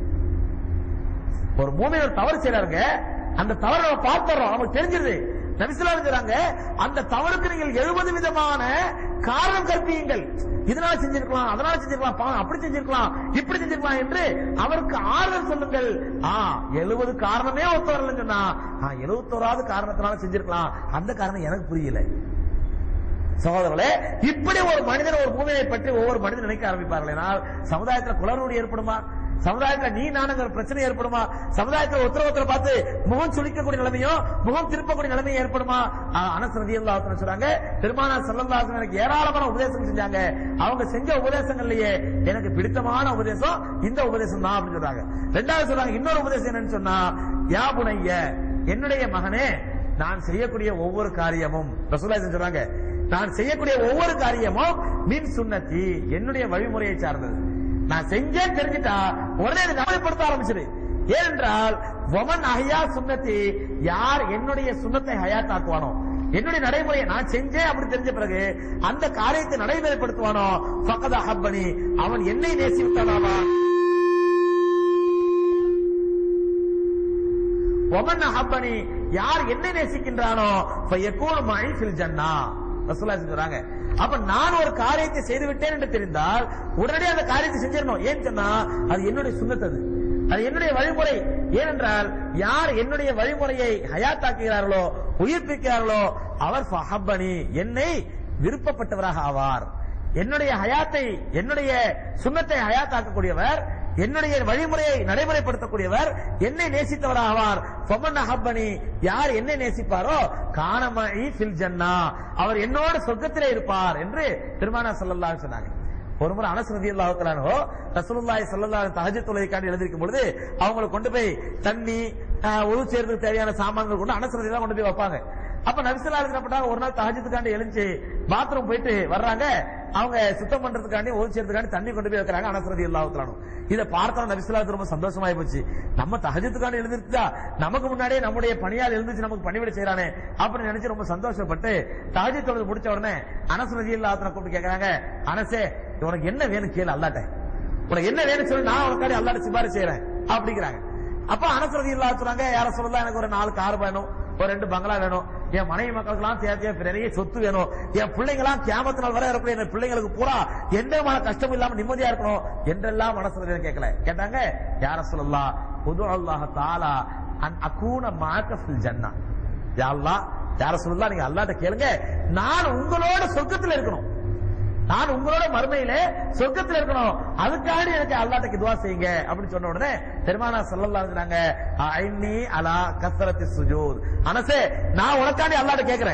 ஒரு மூமின் ஒரு தவறு செய்யறாருங்க அந்த தவறை நம்ம பார்த்துறோம் நமக்கு தெரிஞ்சிருது நபிசுல்லா இருக்கிறாங்க அந்த தவறுக்கு நீங்கள் எழுபது விதமான காரணம் கற்பியுங்கள் இதனால செஞ்சிருக்கலாம் அதனால செஞ்சிருக்கலாம் பாவம் அப்படி செஞ்சிருக்கலாம் இப்படி செஞ்சிருக்கலாம் என்று அவருக்கு ஆறுதல் சொல்லுங்கள் ஆ எழுபது காரணமே ஒத்து வரலன்னு சொன்னா ஆ எழுபத்தோராவது காரணத்தினால செஞ்சிருக்கலாம் அந்த காரணம் எனக்கு புரியல சகோதரர்களே இப்படி ஒரு மனிதன் ஒரு பூமியை பற்றி ஒவ்வொரு மனிதன் நினைக்க ஆரம்பிப்பார்கள் சமுதாயத்துல குளறுபடி ஏற்படுமா சமுதாயத்துல நீ நானுங்கிற பிரச்சனை ஏற்படுமா சமுதாயத்துல ஒருத்தர ஒருத்தர் பார்த்து முகம் சுளிக்கக்கூடிய நிலைமையோ முகம் திருப்பக்கூடிய நிலைமை ஏற்படுமா அனசரதி சொல்றாங்க பெருமானா செல்லல்லாசன் எனக்கு ஏராளமான உபதேசம் செஞ்சாங்க அவங்க செஞ்ச உபதேசங்கள்லயே எனக்கு பிடித்தமான உபதேசம் இந்த உபதேசம் தான் அப்படின்னு சொல்றாங்க ரெண்டாவது சொல்றாங்க இன்னொரு உபதேசம் என்னன்னு சொன்னா யாபுனைய என்னுடைய மகனே நான் செய்யக்கூடிய ஒவ்வொரு காரியமும் ரசூலா சொல்றாங்க நான் செய்யக்கூடிய ஒவ்வொரு காரியமும் மின் சுண்ணத்தி என்னுடைய வழிமுறையை சார்ந்தது நான் செஞ்சேன் தெரிஞ்சுட்டா உடனே எனக்கு அமல்படுத்த ஆரம்பிச்சிரு ஏனென்றால் ஒமன் அஹயா சுண்ணத்தி யார் என்னுடைய சுண்ணத்தை ஹயாத்தாக்குவானோ என்னுடைய நடைமுறையை நான் செஞ்சேன் அப்படி தெரிஞ்ச பிறகு அந்த காரியத்தை நடைமுறைப்படுத்துவானோ பக்கத ஹப்பனி அவன் என்னை நேசி விட்டானாவா ஒமன் ஹப்பனி யார் என்னை நேசிக்கின்றானோ ஃபயகூனு மஇ ஃபில் ஜன்னா ரசூலா சொல்றாங்க அப்ப நான் ஒரு காரியத்தை செய்து விட்டேன் என்று தெரிந்தால் உடனடியாக அந்த காரியத்தை செஞ்சிடணும் ஏன் சொன்னா அது என்னுடைய சுண்ணத்தது அது என்னுடைய வழிமுறை ஏனென்றால் யார் என்னுடைய வழிமுறையை ஹயாத்தாக்குகிறார்களோ உயிர்ப்பிக்கிறார்களோ அவர் ஃபஹப்பனி என்னை விருப்பப்பட்டவராக ஆவார் என்னுடைய ஹயாத்தை என்னுடைய சுண்ணத்தை ஹயாத்தாக்கக்கூடியவர் என்னுடைய வழிமுறையை நடைமுறைப்படுத்தக்கூடியவர் என்னை நேசித்தவர் ஆவார் பொமன் அஹப்பனி யார் என்னை நேசிப்பாரோ காணமி ஃபில் ஜன்னா அவர் என்னோட சொர்க்கத்திலே இருப்பார் என்று பெருமானா ஸல்லல்லாஹு சொன்னாங்க ஒரு முறை அனஸ் ரலியல்லாஹு தஆலாஹு ரசூலுல்லாஹி ஸல்லல்லாஹு அலைஹி தஹஜ்ஜத் தொழுகைக்காண்டி எழுதிருக்கும் பொழுது அவங்களை கொண்டு போய் தண்ணி உது செய்யறதுக்கு தேவையான சாமான்கள் கொண்டு அனஸ் ரலியல்லாஹு கொண்டு போய் வைப்பாங்க அப்ப நபிசல்லா எழுதினப்பட்டாங்க ஒரு நாள் தஹஜத்துக்காண்டி எழுந்து பாத்ரூம் போயிட்டு வர்றாங்க அவங்க சுத்தம் பண்றதுக்காண்டி ஒது செய்யறதுக்காண்டி தண்ணி கொண்டு போய் வைக்கிறாங்க அனசரதி இல்லாவுத்தலானும் இதை பார்த்தோம் நபிசுல்லா ரொம்ப சந்தோஷமாயி போச்சு நம்ம தஹஜத்துக்காண்டி எழுந்திருச்சா நமக்கு முன்னாடியே நம்முடைய பணியால் எழுந்துச்சு நமக்கு பணிவிட செய்யறானே அப்படின்னு நினைச்சு ரொம்ப சந்தோஷப்பட்டு தஹஜத் தொழுது முடிச்ச உடனே அனசரதி இல்லாத்தனை கூப்பிட்டு கேட்கறாங்க அனசே உனக்கு என்ன வேணும் கேளு அல்லாட்ட உனக்கு என்ன வேணும் சொல்லி நான் உனக்காடி அல்லாட்ட சிபாரிசு செய்யறேன் அப்படிங்கிறாங்க அப்ப அனசரதி இல்லா சொல்றாங்க யார சொல்லலாம் எனக்கு ஒரு நாலு கார் வேணும் ஒரு ரெண்டு பங்களா வேணும் என் மனைவி மக்களுக்கு எல்லாம் தேவையா நிறைய சொத்து வேணும் என் பிள்ளைங்க எல்லாம் கேமத்து நாள் வரை இருக்கக்கூடிய என் பிள்ளைங்களுக்கு பூரா எந்த விதமான கஷ்டமும் இல்லாம நிம்மதியா இருக்கணும் என்றெல்லாம் மனசுல கேட்கல கேட்டாங்க யார சொல்லலாம் புது அல்லாஹ் தாலா அன் அகூன மாக்க ஃபில் ஜன்னா யா அல்லாஹ் யார சொல்லலாம் நீங்க அல்லாட்ட கேளுங்க நான் உங்களோட சொர்க்கத்துல இருக்கணும் நான் உங்களோட மறுமையில சொர்க்கத்துல இருக்கணும் அதுக்காண்டி எனக்கு அல்லாட்டுக்கு துவா செய்யுங்க அப்படின்னு சொன்ன உடனே பெருமானா சொல்லலாம் இருந்தாங்க ஐன்னி அலா கசரத்தி சுஜூத் அனசே நான் உனக்காண்டி அல்லாட்ட கேக்குறேன்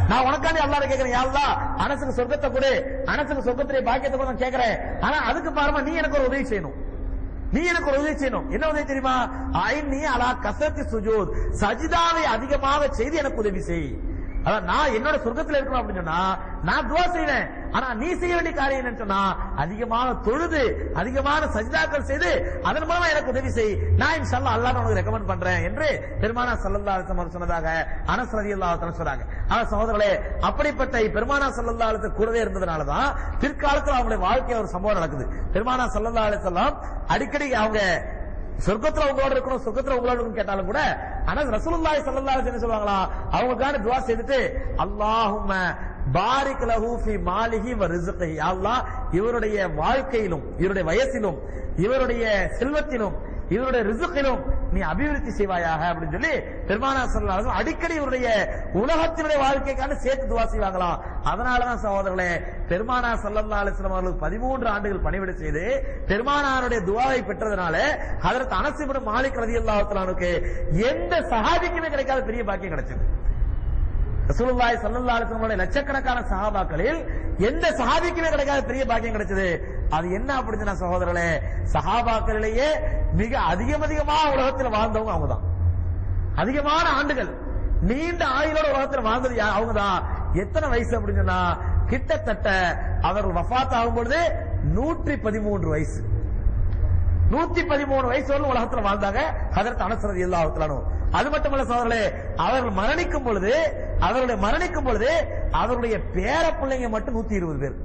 நான் உனக்காண்டி அல்லாஹ் கேக்குறேன் யா அல்லாஹ் அனசுக்கு சொர்க்கத்தை கொடு அனசுக்கு சொர்க்கத்திலே பாக்கியத்தை கூட நான் கேக்குறேன் ஆனா அதுக்கு பாருமா நீ எனக்கு ஒரு உதவி செய்யணும் நீ எனக்கு ஒரு உதவி செய்யணும் என்ன உதவி தெரியுமா ஐநி அலா கசரத்தி சுஜூத் சஜிதாவை அதிகமாக செய்து எனக்கு உதவி செய் அதான் நான் என்னோட சொர்க்கத்துல இருக்கணும் அப்படின்னு சொன்னா நான் துவா செய்வேன் ஆனா நீ செய்ய வேண்டிய காரியம் என்னன்னு சொன்னா அதிகமான தொழுது அதிகமான சஜிதாக்கள் செய்து அதன் மூலமா எனக்கு உதவி செய் நான் இன்ஷால்லா அல்லாஹ் உனக்கு ரெக்கமெண்ட் பண்றேன் என்று பெருமானா சல்லல்லா அலிஸ்லாம் சொன்னதாக அனஸ் ரலியல்லாஹு அன்ஹு சொல்றாங்க ஆனா சகோதரர்களே அப்படிப்பட்ட பெருமானா சல்லல்லா அலிஸ்லாம் கூடவே இருந்ததுனாலதான் பிற்காலத்துல அவங்களுடைய வாழ்க்கையில ஒரு சம்பவம் நடக்குது பெருமானா சல்லல்லா அலிஸ்லாம் அடிக்கடி அவங்க சொர்க்கத்துல உங்களோட இருக்கணும் சொர்க்கத்துல உங்களோட இருக்கணும் கேட்டாலும் கூட ஆனா ரசூலுல்லாஹி ஸல்லல்லாஹு அலைஹி வஸல்லம் சொல்லுவாங்களா அவங்களுக்கான துஆ செய்துட்டு அல்லாஹும்ம பாரிக் லஹு ஃபி மாலிஹி வ ரிஸ்கிஹி அல்லாஹ் இவருடைய வாழ்க்கையிலும் இவருடைய வயசிலும் இவருடைய செல்வத்திலும் இவருடைய ரிசுக்கிலும் நீ அபிவிருத்தி செய்வாயாக அப்படின்னு சொல்லி பெருமானா சொல்லலாம் அடிக்கடி இவருடைய உலகத்தினுடைய வாழ்க்கைக்கான சேர்த்து துவா செய்வாங்களாம் அதனாலதான் சகோதரர்களே பெருமானா சல்லல்லா அலிஸ்லாம் அவர்களுக்கு பதிமூன்று ஆண்டுகள் பணிவிடை செய்து பெருமானாருடைய துவாவை பெற்றதுனால அதற்கு அனசிபடும் மாலிக் ரதி அல்லாஹலானுக்கு எந்த சஹாபிக்குமே கிடைக்காத பெரிய பாக்கியம் கிடைச்சது ரசூலுல்லாஹி ஸல்லல்லாஹு அலைஹி வஸல்லம் லட்சக்கணக்கான சஹாபாக்களில் எந்த சஹாபிக்குமே கிடைக்காத பெரிய பாக்கியம் கிடைச்சது அது என்ன அப்படின்னு சகோதரர்களே சஹாபாக்களிலேயே மிக அதிகம் அதிகமா உலகத்தில் வாழ்ந்தவங்க அவங்க தான் அதிகமான ஆண்டுகள் நீண்ட ஆயுளோட உலகத்தில் வாழ்ந்தது யா- அவங்க தான் எத்தனை வயசு அப்படின்னு சொன்னா கிட்டத்தட்ட அவர் வஃபாத் ஆகும் பொழுது நூற்றி பதிமூன்று வயசு நூத்தி பதிமூணு வயசு வரலும் உலகத்துல வாழ்ந்தாங்க அதற்கு அனசரதி எல்லாத்தாலும் அது மட்டுமல்ல சோதரே அவர்கள் மரணிக்கும் பொழுது அவர்களுடைய மரணிக்கும் பொழுது அவருடைய பேர பிள்ளைங்க மட்டும் நூத்தி இருபது பேர்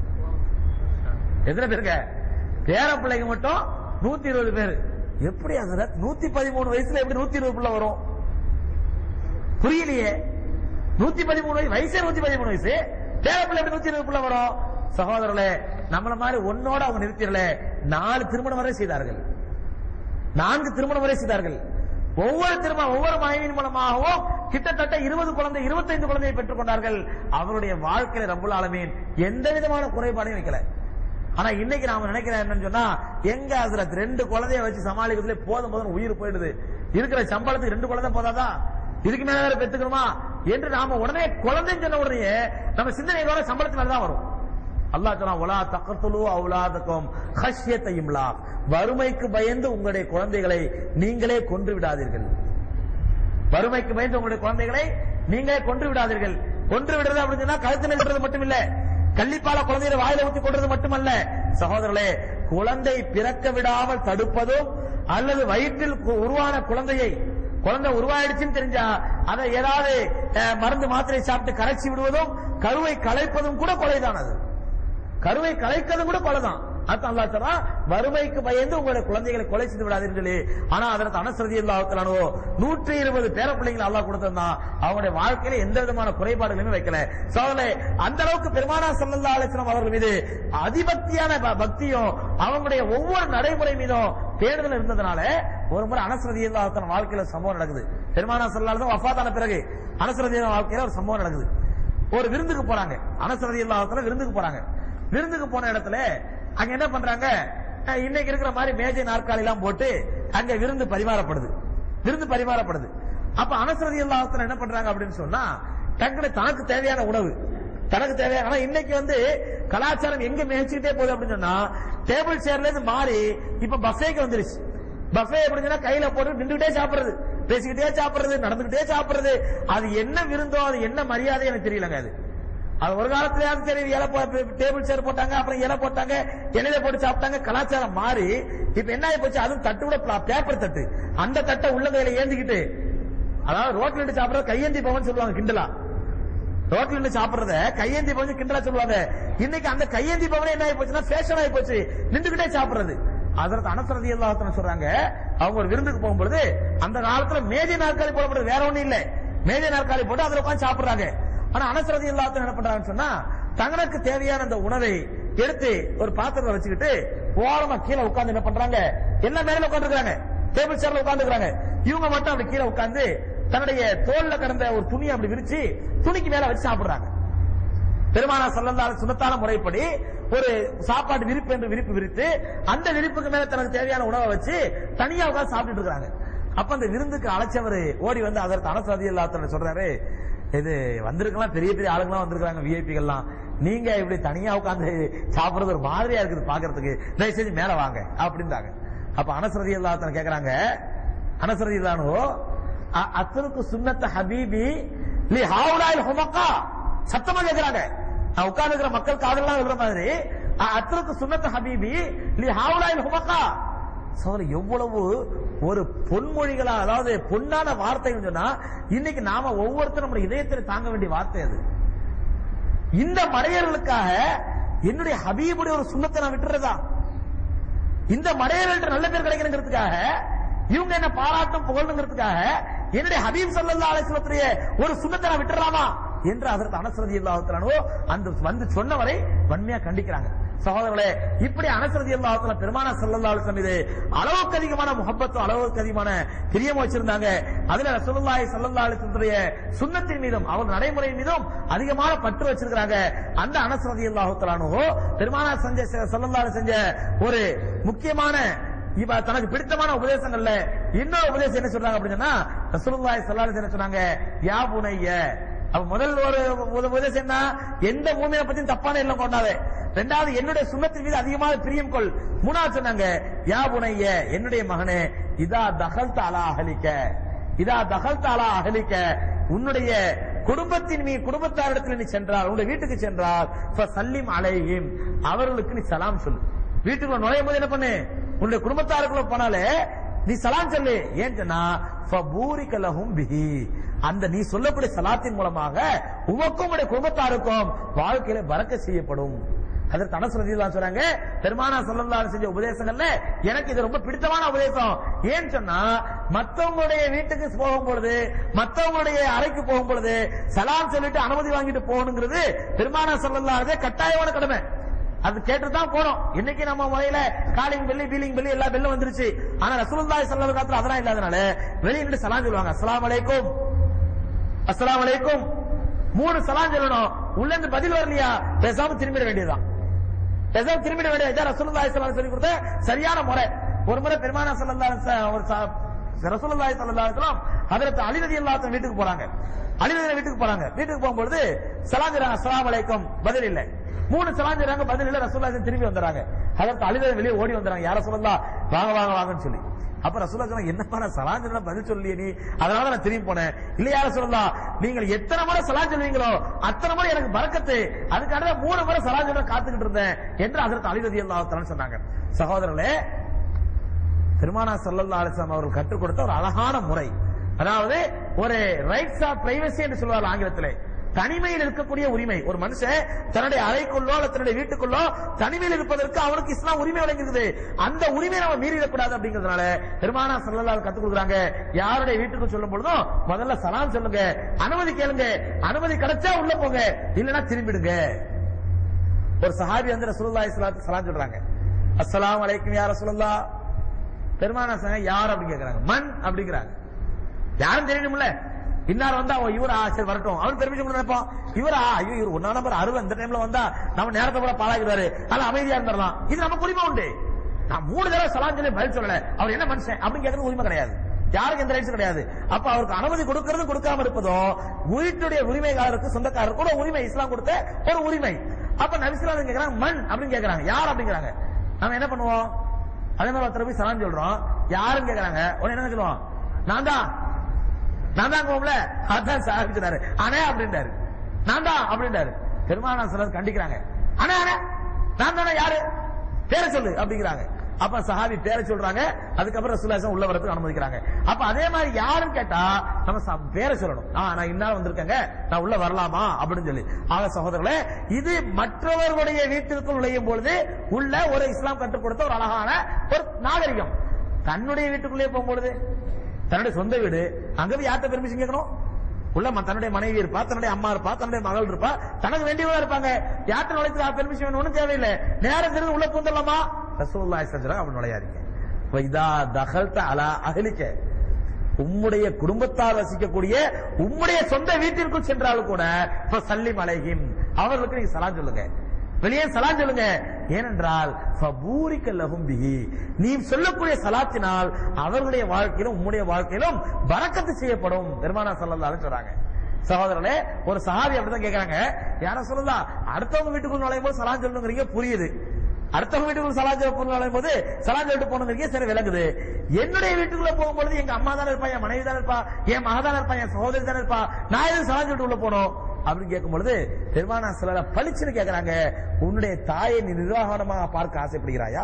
எத்தனை பேருங்க பேர பிள்ளைங்க மட்டும் நூத்தி இருபது பேர் எப்படி ஹசரத் நூத்தி பதிமூணு வயசுல எப்படி நூத்தி இருபது பிள்ளை வரும் புரியலையே நூத்தி பதிமூணு வயசு வயசே நூத்தி பதிமூணு வயசு பேர பிள்ளை எப்படி நூத்தி இருபது பிள்ளை வரும் சகோதரர்களே நம்மள மாதிரி ஒன்னோட அவங்க நிறுத்திடல நாலு திருமணம் வரை செய்தார்கள் நான்கு திருமணம் வரை செய்தார்கள் ஒவ்வொரு திருமணம் ஒவ்வொரு மனைவியின் மூலமாகவும் கிட்டத்தட்ட இருபது குழந்தை இருபத்தைந்து குழந்தையை பெற்றுக் கொண்டார்கள் அவருடைய வாழ்க்கையில ரப்புல் ஆலமீன் எந்த விதமான குறைபாடையும் வைக்கல ஆனா இன்னைக்கு நாம நினைக்கிறேன் என்னன்னு சொன்னா எங்க ஹசரத் ரெண்டு குழந்தைய வச்சு சமாளிக்கிறதுல போதும் போதும் உயிர் போயிடுது இருக்கிற சம்பளத்துக்கு ரெண்டு குழந்தை போதாதா இதுக்கு மேல வேற பெத்துக்கணுமா என்று நாம உடனே குழந்தைன்னு சொன்ன உடனே நம்ம சிந்தனைகளோட சம்பளத்து மேல தான் வரும் அல்லாஹ் சொன்னா ஒலா தக்கத்துலு அவுலாதக்கும் ஹஷ்யத்த இம்லாக் வறுமைக்கு பயந்து உங்களுடைய குழந்தைகளை நீங்களே கொன்று விடாதீர்கள் வறுமைக்கு பயந்து உங்களுடைய குழந்தைகளை நீங்களே கொன்று விடாதீர்கள் கொன்று விடுறது அப்படின்னு சொன்னா கழுத்து விடுறது மட்டும் இல்ல கள்ளிப்பால குழந்தைகளை வாயில ஊத்தி கொள்றது மட்டுமல்ல சகோதரர்களே குழந்தை பிறக்க விடாமல் தடுப்பதும் அல்லது வயிற்றில் கு- உருவான குழந்தையை குழந்தை உருவாயிடுச்சுன்னு தெரிஞ்சா அதை ஏதாவது அஹ், மருந்து மாத்திரை சாப்பிட்டு கரைச்சி விடுவதும் கருவை கலைப்பதும் கூட கொலைதான் அது கருவை கலைக்கிறதும் கூட கொலைதான் அதான் அல்லாஹ் சொல்றான் வறுமைக்கு பயந்து உங்களுடைய குழந்தைகளை கொலை செய்து விடாதீர்களே ஆனா அதற்கு அனசரதி அல்லாஹ் நூற்றி இருபது பேர பிள்ளைங்களை அல்லாஹ் கொடுத்திருந்தான் அவங்களுடைய வாழ்க்கையில எந்த விதமான குறைபாடுகளுமே வைக்கல சோதனை அந்த அளவுக்கு பெருமானா சல்லல்லா அலிஸ்லாம் அவர்கள் மீது அதிபக்தியான ப- பக்தியும் அவங்களுடைய ஒவ்வொரு நடைமுறை மீதும் தேடுதல் இருந்ததுனால ஒரு முறை அனசரதி அல்லாஹ் வாழ்க்கையில சம்பவம் நடக்குது பெருமானா சல்லா வஃபாத்தான பிறகு அனசரதி வாழ்க்கையில ஒரு சம்பவம் நடக்குது ஒரு விருந்துக்கு போறாங்க அனசரதி இல்லாத விருந்துக்கு போறாங்க விருந்துக்கு போன இடத்துல அங்க என்ன பண்றாங்க அஹ் இன்னைக்கு இருக்கிற மாதிரி மேஜை நாற்காலி எல்லாம் போட்டு அங்க விருந்து பரிமாறப்படுது விருந்து பரிமாறப்படுது அப்ப அனசரதி இல்லாத என்ன பண்றாங்க அப்படின்னு சொன்னா தங்களை தனக்கு தேவையான உணவு தனக்கு தேவையான ஆனா இன்னைக்கு வந்து கலாச்சாரம் எங்க மேய்ச்சிக்கிட்டே போகுது அப்படின்னு சொன்னா டேபிள் சேர்ல இருந்து மாறி இப்ப பஃபேக்கு வந்துருச்சு பஃபே எப்படி சொன்னா கையில போட்டு நின்றுகிட்டே சாப்பிடுறது பேசிக்கிட்டே சாப்பிடுறது நடந்துகிட்டே சாப்பிடுறது அது என்ன விருந்தோ அது என்ன மரியாதை எனக்கு தெரியலங்க அது அது ஒரு காலத்துலயாவது சரி இலை போ- டேபிள் சேர் போட்டாங்க அப்புறம் இலை போட்டாங்க இலையில போட்டு சாப்பிட்டாங்க கலாச்சாரம் மாறி இப்ப என்ன ஆகி போச்சு அதுவும் தட்டு கூட பிளா- பேப்பர் தட்டு அந்த தட்டை உள்ள கையில ஏந்திக்கிட்டு அதாவது ரோட்ல இருந்து சாப்பிடுறது கையேந்தி பவன் சொல்லுவாங்க கிண்டலா ரோட்ல இருந்து சாப்பிடுறத கையேந்தி பவன் கிண்டலா சொல்லுவாங்க இன்னைக்கு அந்த கையேந்தி பவன் என்ன ஆகி போச்சுன்னா ஃபேஷன் ஆகி போச்சு நின்றுகிட்டே சாப்பிடுறது அதற்கு அனசரதி எல்லாத்தன சொல்றாங்க அவங்க ஒரு விருந்துக்கு போகும்பொழுது அந்த காலத்துல மேஜை நாற்காலி போடப்படுறது வேற ஒண்ணும் இல்ல மேஜை நாற்காலி போட்டு அதுல உட்கார்ந்து சாப்பிடுறாங்க ஆனா அனசரதி எல்லாத்தன என்ன பண்றாங்கன்னு சொன்னா தங்களுக்கு தேவையான அந்த உணவை எடுத்து ஒரு பாத்திரத்தை வச்சுக்கிட்டு ஓரமா கீழே உட்கார்ந்து என்ன பண்றாங்க எல்லாம் மேல உட்காந்துருக்காங்க டேபிள் சேர்ல உட்காந்துருக்காங்க இவங்க மட்டும் அப்படி கீழே உட்கார்ந்து தன்னுடைய தோல்ல கிடந்த ஒரு துணியை அப்படி விரிச்சு துணிக்கு மேல வச்சு சாப்பிடுறாங்க பெருமானா சல்லல்லாஹு சுனத்தான முறைப்படி ஒரு சாப்பாடு விரிப்பு என்று விரிப்பு விரித்து அந்த விரிப்புக்கு மேல தனக்கு தேவையான உணவை வச்சு தனியா உட்கார்ந்து சாப்பிட்டுட்டு இருக்காங்க அப்ப அந்த விருந்துக்கு அழைச்சவர் ஓடி வந்து அதற்கு அனசதி இல்லாத சொல்றாரு இது வந்திருக்கலாம் பெரிய பெரிய ஆளுங்களாம் வந்திருக்காங்க விஐபிகள்லாம் நீங்க இப்படி தனியா உட்கார்ந்து சாப்பிடுறது ஒரு மாதிரியா இருக்குது பாக்குறதுக்கு தயவு செஞ்சு மேல வாங்க அப்படின்றாங்க அப்ப அனசரதி இல்லாத கேக்குறாங்க அனசரதி இல்லானோ அத்தருக்கு சுன்னத்த ஹபீபி லி ஹாவுலாயில் ஹுமக்கா சத்தமா கேக்குறாங்க நான் உட்கார்ந்துக்கிற மக்கள் காதெல்லாம் விழுற மாதிரி அத்தருக்கு சுன்னத்த ஹபீபி லி ஹாவுலாயில் ஹுமக்கா சோதரி எவ்வளவு ஒரு பொன்மொழிகளா அதாவது பொன்னான வார்த்தைகள் சொன்னா இன்னைக்கு நாம ஒவ்வொருத்தரும் நம்முடைய இதயத்தில் தாங்க வேண்டிய வார்த்தை அது இந்த மடையர்களுக்காக என்னுடைய ஹபீபுடைய ஒரு சுண்ணத்தை நான் விட்டுறதா இந்த மடையர்கள்ட்ட நல்ல பேர் கிடைக்கணுங்கிறதுக்காக இவங்க என்ன பாராட்டும் புகழ்னுங்கிறதுக்காக என்னுடைய ஹபீப் சல்லா அலிஸ்லத்துடைய ஒரு சுண்ணத்தை நான் விட்டுறலாமா என்று அதற்கு அனசரதி இல்லாஹத்தலானோ அந்த வந்து சொன்னவரை வன்மையா கண்டிக்கிறாங்க சகோதரர்களே இப்படி அனசரதி அல்லாஹத்துல பெருமான சல்லல்லா அலிஸ்லாம் மீது அளவுக்கு அதிகமான முகப்பத்தும் அளவுக்கு அதிகமான பிரியமும் வச்சிருந்தாங்க அதுல ரசூலுல்லாஹி ஸல்லல்லாஹு அலைஹி வஸல்லுடைய சுன்னத்தின் மீதும் அவர் நடைமுறை மீதும் அதிகமான பற்று வச்சிருக்காங்க அந்த அனசரதி அல்லாஹத்தலானோ பெருமானா செஞ்ச சல்லல்லா அலைஹி செஞ்ச ஒரு முக்கியமான இப்ப தனக்கு பிடித்தமான உபதேசங்கள்ல இன்னொரு உபதேசம் என்ன சொல்றாங்க அப்படின்னா ரசூலுல்லாஹி ஸல்லல்லாஹு அலைஹி வஸல்லம் சொன்னாங்க யா புனைய அப்ப முதல் ஒரு உத- உபதேசம் என்ன எந்த மூமியை பத்தியும் தப்பான எண்ணம் கொண்டாதே ரெண்டாவது என்னுடைய சுண்ணத்தின் மீது அதிகமாக பிரியம் கொள் மூணாவது சொன்னாங்க யா புனைய என்னுடைய மகனே இதா தகல் தாலா அகலிக்க இதா தகல் தாலா அகலிக்க உன்னுடைய குடும்பத்தின் மீ குடும்பத்தாரிடத்தில் நீ சென்றால் உன்னுடைய வீட்டுக்கு சென்றால் சல்லிம் அலைஹிம் அவர்களுக்கு நீ சலாம் சொல்லு வீட்டுக்குள்ள நுழையும் போது என்ன பண்ணு உன்னுடைய குடும்பத்தாருக்குள்ள போனாலே நீ சலாம் சொல்லு ஏன் சொன்னா ஃபபூரிக லஹும் பிஹி அந்த நீ சொல்லக்கூடிய சலாத்தின் மூலமாக உமக்கும் உடைய குடும்பத்தாருக்கும் வாழ்க்கையில பறக்க செய்யப்படும் அதற்கு அனசு தான் சொல்றாங்க பெருமானா சொல்லலாம் செஞ்ச உபதேசங்கள்ல எனக்கு இது ரொம்ப பிடித்தமான உபதேசம் ஏன்னு சொன்னா மத்தவங்களுடைய வீட்டுக்கு போகும் பொழுது மத்தவங்களுடைய அறைக்கு போகும் பொழுது சலாம் சொல்லிட்டு அனுமதி வாங்கிட்டு போகணுங்கிறது பெருமானா சொல்லலாதே கட்டாயமான கடமை அது கேட்டு தான் போனோம் இன்னைக்கு நம்ம முறையில காலிங் பெல்லி பீலிங் பெல்லி எல்லா பெல்லும் வந்துருச்சு ஆனா ரசூலுல்லாஹி ஸல்லல்லாஹு அலைஹி வஸல்லம் அதெல்லாம் இல்லாதனால வெளிய நின்று சலாம் சொல்லுவாங்க அஸ்ஸலாமு அலைக்கும் அஸ்ஸலாமு அலைக்கும் மூணு சலாம் சொல்லணும் உள்ள இருந்து பதில் வரலையா பேசாம திரும்பிட வேண்டியதுதான் பேசாம திரும்பிட வேண்டியது இதான் ரசூலுல்லாஹி ஸல்லல்லாஹு அலைஹி சொல்லி கொடுத்த சரியான முறை ஒரு முறை பெருமானா ஸல்லல்லாஹு அலைஹி வஸல்லம் ஒரு சா- ரசூலுல்லாஹி ஸல்லல்லாஹு அலைஹி வஸல்லம் ஹஜரத் அலி ரலியல்லாஹு அன்ஹு வீட்டுக்கு போறாங்க அலி ரலியல்லாஹு வீட்டுக்கு போறாங்க வீட்டுக்கு போகும்போது சலாம் சொல்றாங்க அஸ்ஸலாமு அலைக்கும் பதில் இல்லை மூணு சலாம் சொல்றாங்க பதில் இல்ல ரசூலுல்லாஹி திரும்பி வந்துறாங்க ஹஜரத் அலி ரலியல்லாஹு வெளியே ஓடி வந்துறாங்க யார சொல்லலாம் வாங்க வாங்க வாங்கன்னு சொல்லி அப்ப ரசூலா சொன்னாங்க என்னப்பா நான் சலாம் சொன்னா பதில் சொல்லியே நீ அதனால தான் நான் திரும்பி போனேன் இல்ல யார சொல்லலாம் நீங்கள் எத்தனை முறை சலாம் சொல்லுவீங்களோ அத்தனை முறை எனக்கு பறக்கத்து அதுக்காக மூணு முறை சலாம் சொல்ல காத்துக்கிட்டு இருந்தேன் என்று அதற்கு அலிரதி அல்லாஹ் சொன்னாங்க சகோதரர்களே பெருமானா சல்லல்லா அலிஸ்லாம் அவர்கள் கற்றுக் கொடுத்த ஒரு அழகான முறை அதாவது ஒரு ரைட்ஸ் ஆஃப் பிரைவசி என்று சொல்வார்கள் ஆங்கிலத்திலே தனிமையில் இருக்கக்கூடிய உரிமை ஒரு மனுஷன் தன்னுடைய அறைக்குள்ளோ அல்லது தன்னுடைய வீட்டுக்குள்ளோ தனிமையில் இருப்பதற்கு அவனுக்கு இஸ்லாம் உரிமை வழங்குகிறது அந்த உரிமையை நம்ம மீறிடக்கூடாது அப்படிங்கிறதுனால பெருமானா சல்லல்லா கத்துக் கொடுக்குறாங்க யாருடைய வீட்டுக்கு சொல்லும் பொழுதும் முதல்ல சலாம் சொல்லுங்க அனுமதி கேளுங்க அனுமதி கிடைச்சா உள்ள போங்க இல்லைன்னா திரும்பிடுங்க ஒரு சஹாபி வந்து ரசூலுல்லாஹி ஸல்லல்லாஹு சலாம் சொல்றாங்க அஸ்ஸலாமு அலைக்கும் யா ரசூலுல்லாஹ் பெருமானா சொன்னாங்க யார் அப்படின்னு கேக்குறாங்க மண் அப்படிங்கிறாங்க யாரும் தெரியணும்ல இன்னார் வந்தா ஓ இவரா சரி வரட்டும் அவருக்கு பெர்மிஷன் கொடுத்து நினைப்போம் இவரா ஐயோ இவர் ஒன்னா நம்பர் அறுபது இந்த டைம்ல வந்தா நம்ம நேரத்தை கூட பாழாகிறாரு அதனால அமைதியா இருந்துடலாம் இது நமக்கு உரிமை உண்டு நான் மூணு தடவை சலாம் சொல்லி பதில் சொல்லல அவர் என்ன மனுஷன் அப்படின்னு கேட்கறது உரிமை கிடையாது யாருக்கு எந்த ரைட்ஸும் கிடையாது அப்ப அவருக்கு அனுமதி கொடுக்கறது கொடுக்காம இருப்பதும் வீட்டுடைய உரிமைக்காரருக்கு சொந்தக்காரருக்கு கூட உரிமை இஸ்லாம் கொடுத்த ஒரு உரிமை அப்ப நபிஸ்லாம் கேக்குறாங்க மண் அப்படின்னு கேக்குறாங்க யார் அப்படிங்கிறாங்க நாம என்ன பண்ணுவோம் அதே மாதிரி ஒருத்தர் போய் சலாம் சொல்றோம் யாருன்னு கேக்குறாங்க உடனே என்ன சொல்லுவோம் நான் தான் நான் தான் கோம்ல அதான் சாதிக்கிறாரு அண்ணே அப்படின்றாரு நான் தான் அப்படின்றாரு பெருமானா சிலர் கண்டிக்கிறாங்க அண்ணே அண்ணே நான் தானே யாரு பேரை சொல்லு அப்படிங்கிறாங்க அப்ப சஹாபி பேரை சொல்றாங்க அதுக்கப்புறம் ரசூலுல்லாஹி உள்ள வரதுக்கு அனுமதிக்கிறாங்க அப்ப அதே மாதிரி யாருன்னு கேட்டா நம்ம ச- பேரை சொல்லணும் ஆ, நான் இன்னால வந்திருக்கேங்க நான் உள்ள வரலாமா அப்படின்னு சொல்லி ஆக சகோதரர்களே இது மற்றவர்களுடைய வீட்டிற்குள் நுழையும் பொழுது உள்ள ஒரு இஸ்லாம் கற்றுக் கொடுத்த ஒரு அழகான ஒரு நாகரிகம் தன்னுடைய வீட்டுக்குள்ளே போகும்பொழுது தன்னுடைய சொந்த வீடு அங்க போய் யார்கிட்ட பெர்மிஷன் கேட்கணும் உள்ள ம- தன்னுடைய மனைவி இருப்பா தன்னுடைய அம்மா இருப்பா தன்னுடைய மகள் இருப்பா தனக்கு வேண்டியவங்க இருப்பாங்க யார்கிட்ட நுழைத்து பெர்மிஷன் வேணும் ஒண்ணும் தேவையில்லை நேரம் தெரிந்து உள்ள பூந்தலாமா ரசூலுல்லாஹி ஸல்லல்லாஹு அப்படி நுழையாதீங்க வைதா தகல்த அலா அஹலிக்க உம்முடைய குடும்பத்தார் வசிக்கக்கூடிய உம்முடைய சொந்த வீட்டிற்குள் சென்றாலும் கூட சல்லிம் அலைஹிம் அவர்களுக்கு நீங்க சலாம் சொல்லுங்க வெளியே சலாம் சொல்லுங்க ஏனென்றால் ஃபபூரிக்க லஹும் பிஹி நீ சொல்லக்கூடிய சலாத்தினால் அவர்களுடைய வாழ்க்கையிலும் உம்முடைய வாழ்க்கையிலும் பரக்கத்து செய்யப்படும் பெருமானா ஸல்லல்லாஹு அலைஹி சொல்றாங்க சகோதரர்களே ஒரு சஹாபி அப்படிதான் கேக்குறாங்க யார சொல்லலாம் அடுத்தவங்க வீட்டுக்குள்ள நுழையும் போது சலாம் சொல்லணுங்கிறீங்க புரியுது அடுத்தவங்க வீட்டுக்குள்ள சலாம் சொல்ல நுழையும் போது சலாம் சொல்லிட்டு போகணுங்கிறீங்க சரி விளங்குது என்னுடைய வீட்டுக்குள்ள போகும்பொழுது எங்க அம்மா தானே இருப்பா என் மனைவி தானே இருப்பா என் மகா தானே இருப்பா என் சகோதரி தானே இருப்பா நான் எதுவும் சலாம் சொல்லிட்டு உள்ள போனோம் அப்படின்னு கேட்கும் பொழுது பெருமானா சிலர பளிச்சுன்னு கேக்குறாங்க உன்னுடைய தாயை நீ நிர்வாகமாக பார்க்க ஆசைப்படுகிறாயா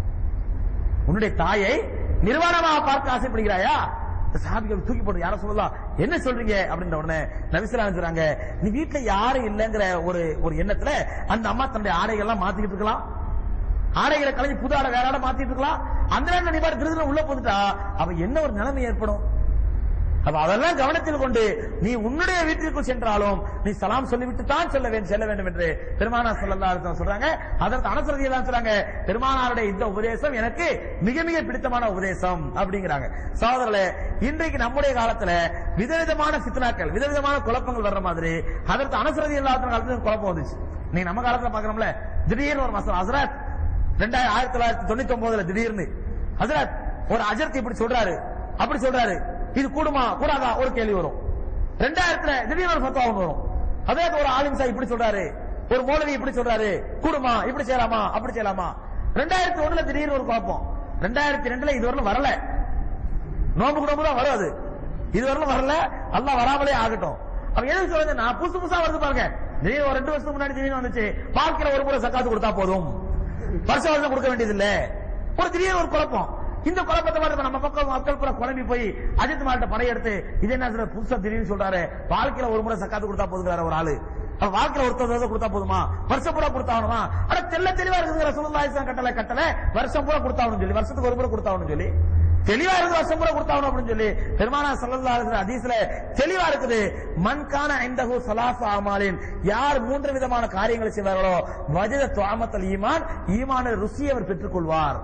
உன்னுடைய தாயை நிர்வாணமாக பார்க்க ஆசைப்படுகிறாயா இந்த சாபிகள் தூக்கி போட்டு யார சொல்லலாம் என்ன சொல்றீங்க அப்படின்ற உடனே நபிசலாம் சொல்றாங்க நீ வீட்டுல யாரும் இல்லைங்கிற ஒரு ஒரு எண்ணத்துல அந்த அம்மா தன்னுடைய ஆடைகள் எல்லாம் மாத்திக்கிட்டு இருக்கலாம் ஆடைகளை கலைஞ்சு புது ஆடை வேற ஆடை மாத்திட்டு இருக்கலாம் அந்த நேரம் நீ பாட்டு திருதுல உள்ள போந்துட்டா அவ என்ன ஒரு நிலைமை ஏற்படும் அப்ப அதெல்லாம் கவனத்தில் கொண்டு நீ உன்னுடைய வீட்டிற்குள் சென்றாலும் நீ சலாம் சொல்லிவிட்டு தான் செல்ல வேண்டும் செல்ல வேண்டும் என்று பெருமானா சொல்லல்லா சொல்றாங்க அதற்கு அனசரதி எல்லாம் சொல்றாங்க பெருமானாருடைய இந்த உபதேசம் எனக்கு மிக மிக பிடித்தமான உபதேசம் அப்படிங்கிறாங்க சகோதரர்களே இன்றைக்கு நம்முடைய காலத்துல விதவிதமான சித்தனாக்கள் விதவிதமான குழப்பங்கள் வர்ற மாதிரி அதற்கு அனசரதி இல்லாத காலத்துல குழப்பம் வந்துச்சு நீ நம்ம காலத்துல பாக்குறோம்ல திடீர்னு ஒரு மசல் ஹசரத் ரெண்டாயிரம் ஆயிரத்தி தொள்ளாயிரத்தி தொண்ணூத்தி ஒன்பதுல திடீர்னு ஹசரத் ஒரு அஜர்த்தி இப்படி சொல்றாரு அப்படி சொல்றாரு இது கூடுமா கூடாதா ஒரு கேள்வி வரும் ரெண்டாயிரத்துல திடீர்னு ஒரு ஃபத்வா ஒண்ணு வரும் அதே ஒரு ஆலிம் சாஹிப் இப்படி சொல்றாரு ஒரு மௌலவி இப்படி சொல்றாரு கூடுமா இப்படி செய்யலாமா அப்படி செய்யலாமா ரெண்டாயிரத்தி ஒண்ணுல திடீர்னு ஒரு குழப்பம் ரெண்டாயிரத்தி ரெண்டுல இதுவரையிலும் வரல நோம்பு கூட தான் வரும் அது இதுவரையிலும் வரல அல்லாஹ் வராமலே ஆகட்டும் அப்ப எதுக்கு சொல்றது நான் புதுசு புதுசா வருது பாருங்க திடீர்னு ஒரு ரெண்டு வருஷத்துக்கு முன்னாடி திடீர்னு வந்துச்சு வாழ்க்கையில ஒரு முறை சக்காத்து கொடுத்தா போதும் வருஷம் வருஷம் கொடுக்க வேண்டியது இல்ல ஒரு திடீர்னு ஒரு குழப்பம் இந்த குழப்பத்தை மாதிரி நம்ம மக்கள் மக்கள் கூட குழம்பி போய் அஜித் மால்ட்ட படையெடுத்து இது என்ன சார் புதுசா திடீர்னு சொல்றாரு வாழ்க்கையில ஒரு முறை சக்காத்து கொடுத்தா போதுங்கிறாரு ஒரு ஆளு அப்ப வாழ்க்கையில ஒருத்தர் தடவை கொடுத்தா போதுமா வருஷம் பூரா கொடுத்தாகணுமா ஆனா தெல்ல தெளிவா இருக்குங்கிற சுல்லாசம் கட்டளை கட்டளை வருஷம் பூரா கொடுத்தாகணும் சொல்லி வருஷத்துக்கு ஒரு முறை கொடுத்தாகணும் சொல்லி தெளிவா இருக்கு வருஷம் பூரா கொடுத்தாகணும் அப்படின்னு சொல்லி பெருமானா சல்லல்லா ஹதீஸ்ல தெளிவா இருக்குது மண்கான ஐந்தகு சலாச அமாலின் யார் மூன்று விதமான காரியங்களை செய்வார்களோ வஜத துவாமத்தல் ஈமான் ஈமான ருசியை அவர் பெற்றுக்கொள்வார்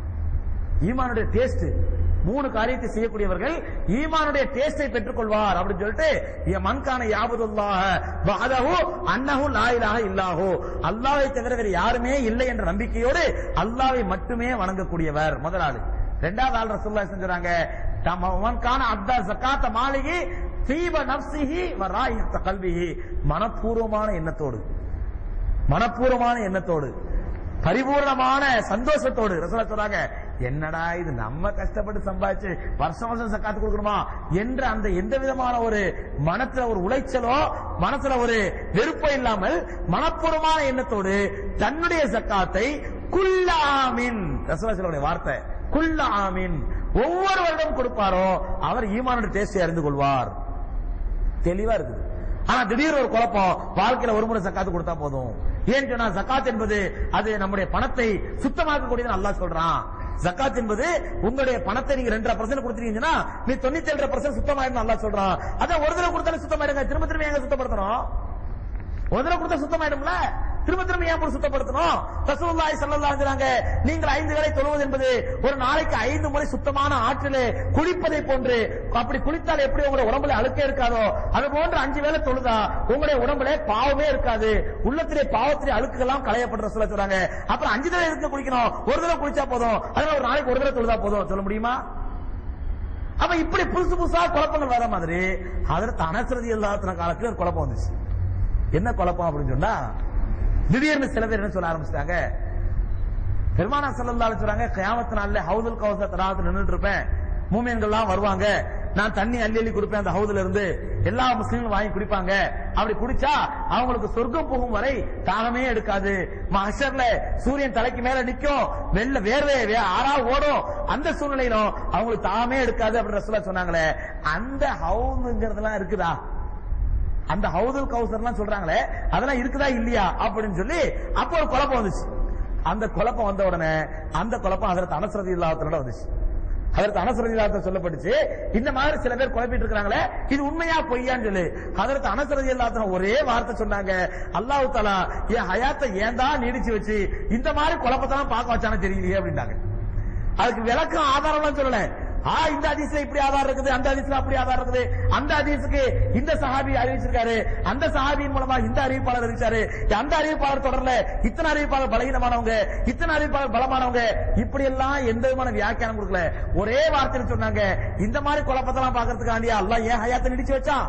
ஈமானுடைய டேஸ்ட் மூணு காரியத்தை செய்யக்கூடியவர்கள் ஈமானுடைய டேஸ்டை பெற்றுக்கொள்வார் அப்படின்னு சொல்லிட்டு என் மண்கான யாபதுல்லாஹ வஹதஹு அன்னஹு லா இலாஹ இல்லாஹு அல்லாஹ்வை தவிர வேறு யாருமே இல்லை என்ற நம்பிக்கையோடு அல்லாஹ்வை மட்டுமே வணங்கக்கூடியவர் முதலாளி இரண்டாவது ஆள் ரசூலுல்லாஹி செஞ்சாங்க மன்கான அப்தா ஜகாத்த மாளிகை தீப நப்சிஹி வ ராயிஹத்த கல்விஹி மனப்பூர்வமான எண்ணத்தோடு மனப்பூர்வமான எண்ணத்தோடு பரிபூர்ணமான சந்தோஷத்தோடு ரசூலா சொல்றாங்க என்னடா இது நம்ம கஷ்டப்பட்டு சம்பாதிச்சு வருஷம் வருஷம் சக்காத்து கொடுக்கணுமா என்ற அந்த எந்த விதமான ஒரு மனத்துல ஒரு உளைச்சலோ மனசுல ஒரு வெறுப்போ இல்லாமல் மனப்பூர்வமான எண்ணத்தோடு தன்னுடைய சக்காத்தை குல்லாமின் ரசூலா சொல்லுடைய வார்த்தை குல்லாமின் ஒவ்வொரு வருடம் கொடுப்பாரோ அவர் ஈமானுடைய டேஸ்டை அறிந்து கொள்வார் தெளிவா இருக்குது ஆனா திடீர்னு ஒரு குழப்பம் வாழ்க்கையில ஒரு முறை சக்காத்து கொடுத்தா போதும் ஏன் சொன்னா ஜக்காத் என்பது அது நம்முடைய பணத்தை சுத்தமாக்கக்கூடியது அல்லாஹ் சொல்றான் ஜக்காத் என்பது உங்களுடைய பணத்தை நீங்க ரெண்டரை பர்சன்ட் கொடுத்துட்டீங்கன்னா நீ தொண்ணூத்தி ஏழரை பர்சன்ட் சுத்தமாயிரும் அல்லாஹ் சொல்றான் அதான் ஒரு தடவை கொடுத்தாலும் சுத்தமாயிருங்க திரும்ப திரும்ப எங்க சுத்தப்படுத்தணும் ஒரு தடவை கொடுத்தா சுத்தமாயிடும்ல திரும்ப திரும்ப ஏன் போட்டு சுத்தப்படுத்தணும் ரசூலுல்லாஹி ஸல்லல்லாஹு அலைஹி வஸல்லம் நீங்கள் ஐந்து வேளை தொழுவது என்பது ஒரு நாளைக்கு ஐந்து முறை சுத்தமான ஆற்றிலே குளிப்பதை போன்று அப்படி குளித்தால் எப்படி உங்களுடைய உடம்புல அழுக்கே இருக்காதோ அது போன்று அஞ்சு வேளை தொழுதா உங்களுடைய உடம்புல பாவமே இருக்காது உள்ளத்திலே பாவத்திலே அழுக்குகள்லாம் களையப்படுற சொல்ல சொல்றாங்க அப்புறம் அஞ்சு தடவை எதுக்கு குளிக்கணும் ஒரு தடவை குளிச்சா போதும் அதனால ஒரு நாளைக்கு ஒரு தடவை தொழுதா போதும் சொல்ல முடியுமா அப்ப இப்படி புதுசு புதுசா குழப்பங்கள் வர மாதிரி அதற்கு அனசரதி இல்லாத காலத்துல ஒரு குழப்பம் வந்துச்சு என்ன குழப்பம் அப்படின்னு சொன்னா திடீர்னு சில பேர் என்ன சொல்ல ஆரம்பிச்சிட்டாங்க பெருமானா செல்லந்தாலும் சொல்றாங்க கியாமத்து நாள்ல ஹவுதுல் கௌசர் தராத்து நின்றுட்டு இருப்பேன் மூமியன்கள்லாம் வருவாங்க நான் தண்ணி அள்ளி அள்ளி கொடுப்பேன் அந்த ஹவுதுல இருந்து எல்லா முஸ்லீம்களும் வாங்கி குடிப்பாங்க அப்படி குடிச்சா அவங்களுக்கு சொர்க்கம் போகும் வரை தாகமே எடுக்காது மஹர்ல சூரியன் தலைக்கு மேல நிக்கும் வெள்ள வேர்வே வே- ஆறா ஓடும் அந்த சூழ்நிலையிலும் அவங்களுக்கு தாகமே எடுக்காது அப்படின்னு சொல்ல சொன்னாங்களே அந்த ஹவுதுங்கிறதெல்லாம் இருக்குதா அந்த ஹவுதுல் கௌசர்லாம் சொல்றாங்களே அதெல்லாம் இருக்குதா இல்லையா அப்படின்னு சொல்லி அப்போ ஒரு குழப்பம் வந்துச்சு அந்த குழப்பம் வந்த உடனே அந்த குழப்பம் அதற்கு அனசரதி இல்லாதத்தோட வந்துச்சு அதற்கு அனசரதி இல்லாத சொல்லப்பட்டுச்சு இந்த மாதிரி சில பேர் குழப்பிட்டு இருக்காங்களே இது உண்மையா பொய்யான்னு சொல்லி அதற்கு அனசரதி இல்லாத ஒரே வார்த்தை சொன்னாங்க அல்லாஹ் தாலா என் ஹயாத்தை ஏன்டா நீடிச்சு வச்சு இந்த மாதிரி குழப்பத்தெல்லாம் பார்க்க வச்சானே தெரியலையே அப்படின்னாங்க அதுக்கு விளக்கம் ஆதாரம்லாம் சொல்லல ஆ இந்த அதிசல இப்படி ஆதாரம் இருக்குது அந்த அதிசல அப்படி ஆதாரம் இருக்குது அந்த அதிசுக்கு இந்த சஹாபி அறிவிச்சிருக்காரு அந்த சஹாபியின் மூலமா இந்த அறிவிப்பாளர் அறிவிச்சாரு அந்த அறிவிப்பாளர் தொடர்ல இத்தனை அறிவிப்பாளர் பலகீனமானவங்க இத்தனை அறிவிப்பாளர் பலமானவங்க இப்படி எல்லாம் எந்த விதமான வியாக்கியானம் கொடுக்கல ஒரே வார்த்தையில சொன்னாங்க இந்த மாதிரி குழப்பத்தெல்லாம் பாக்குறதுக்காண்டியா அல்லாஹ் ஏன் ஹயாத்தை நிடிச்சு வச்சான்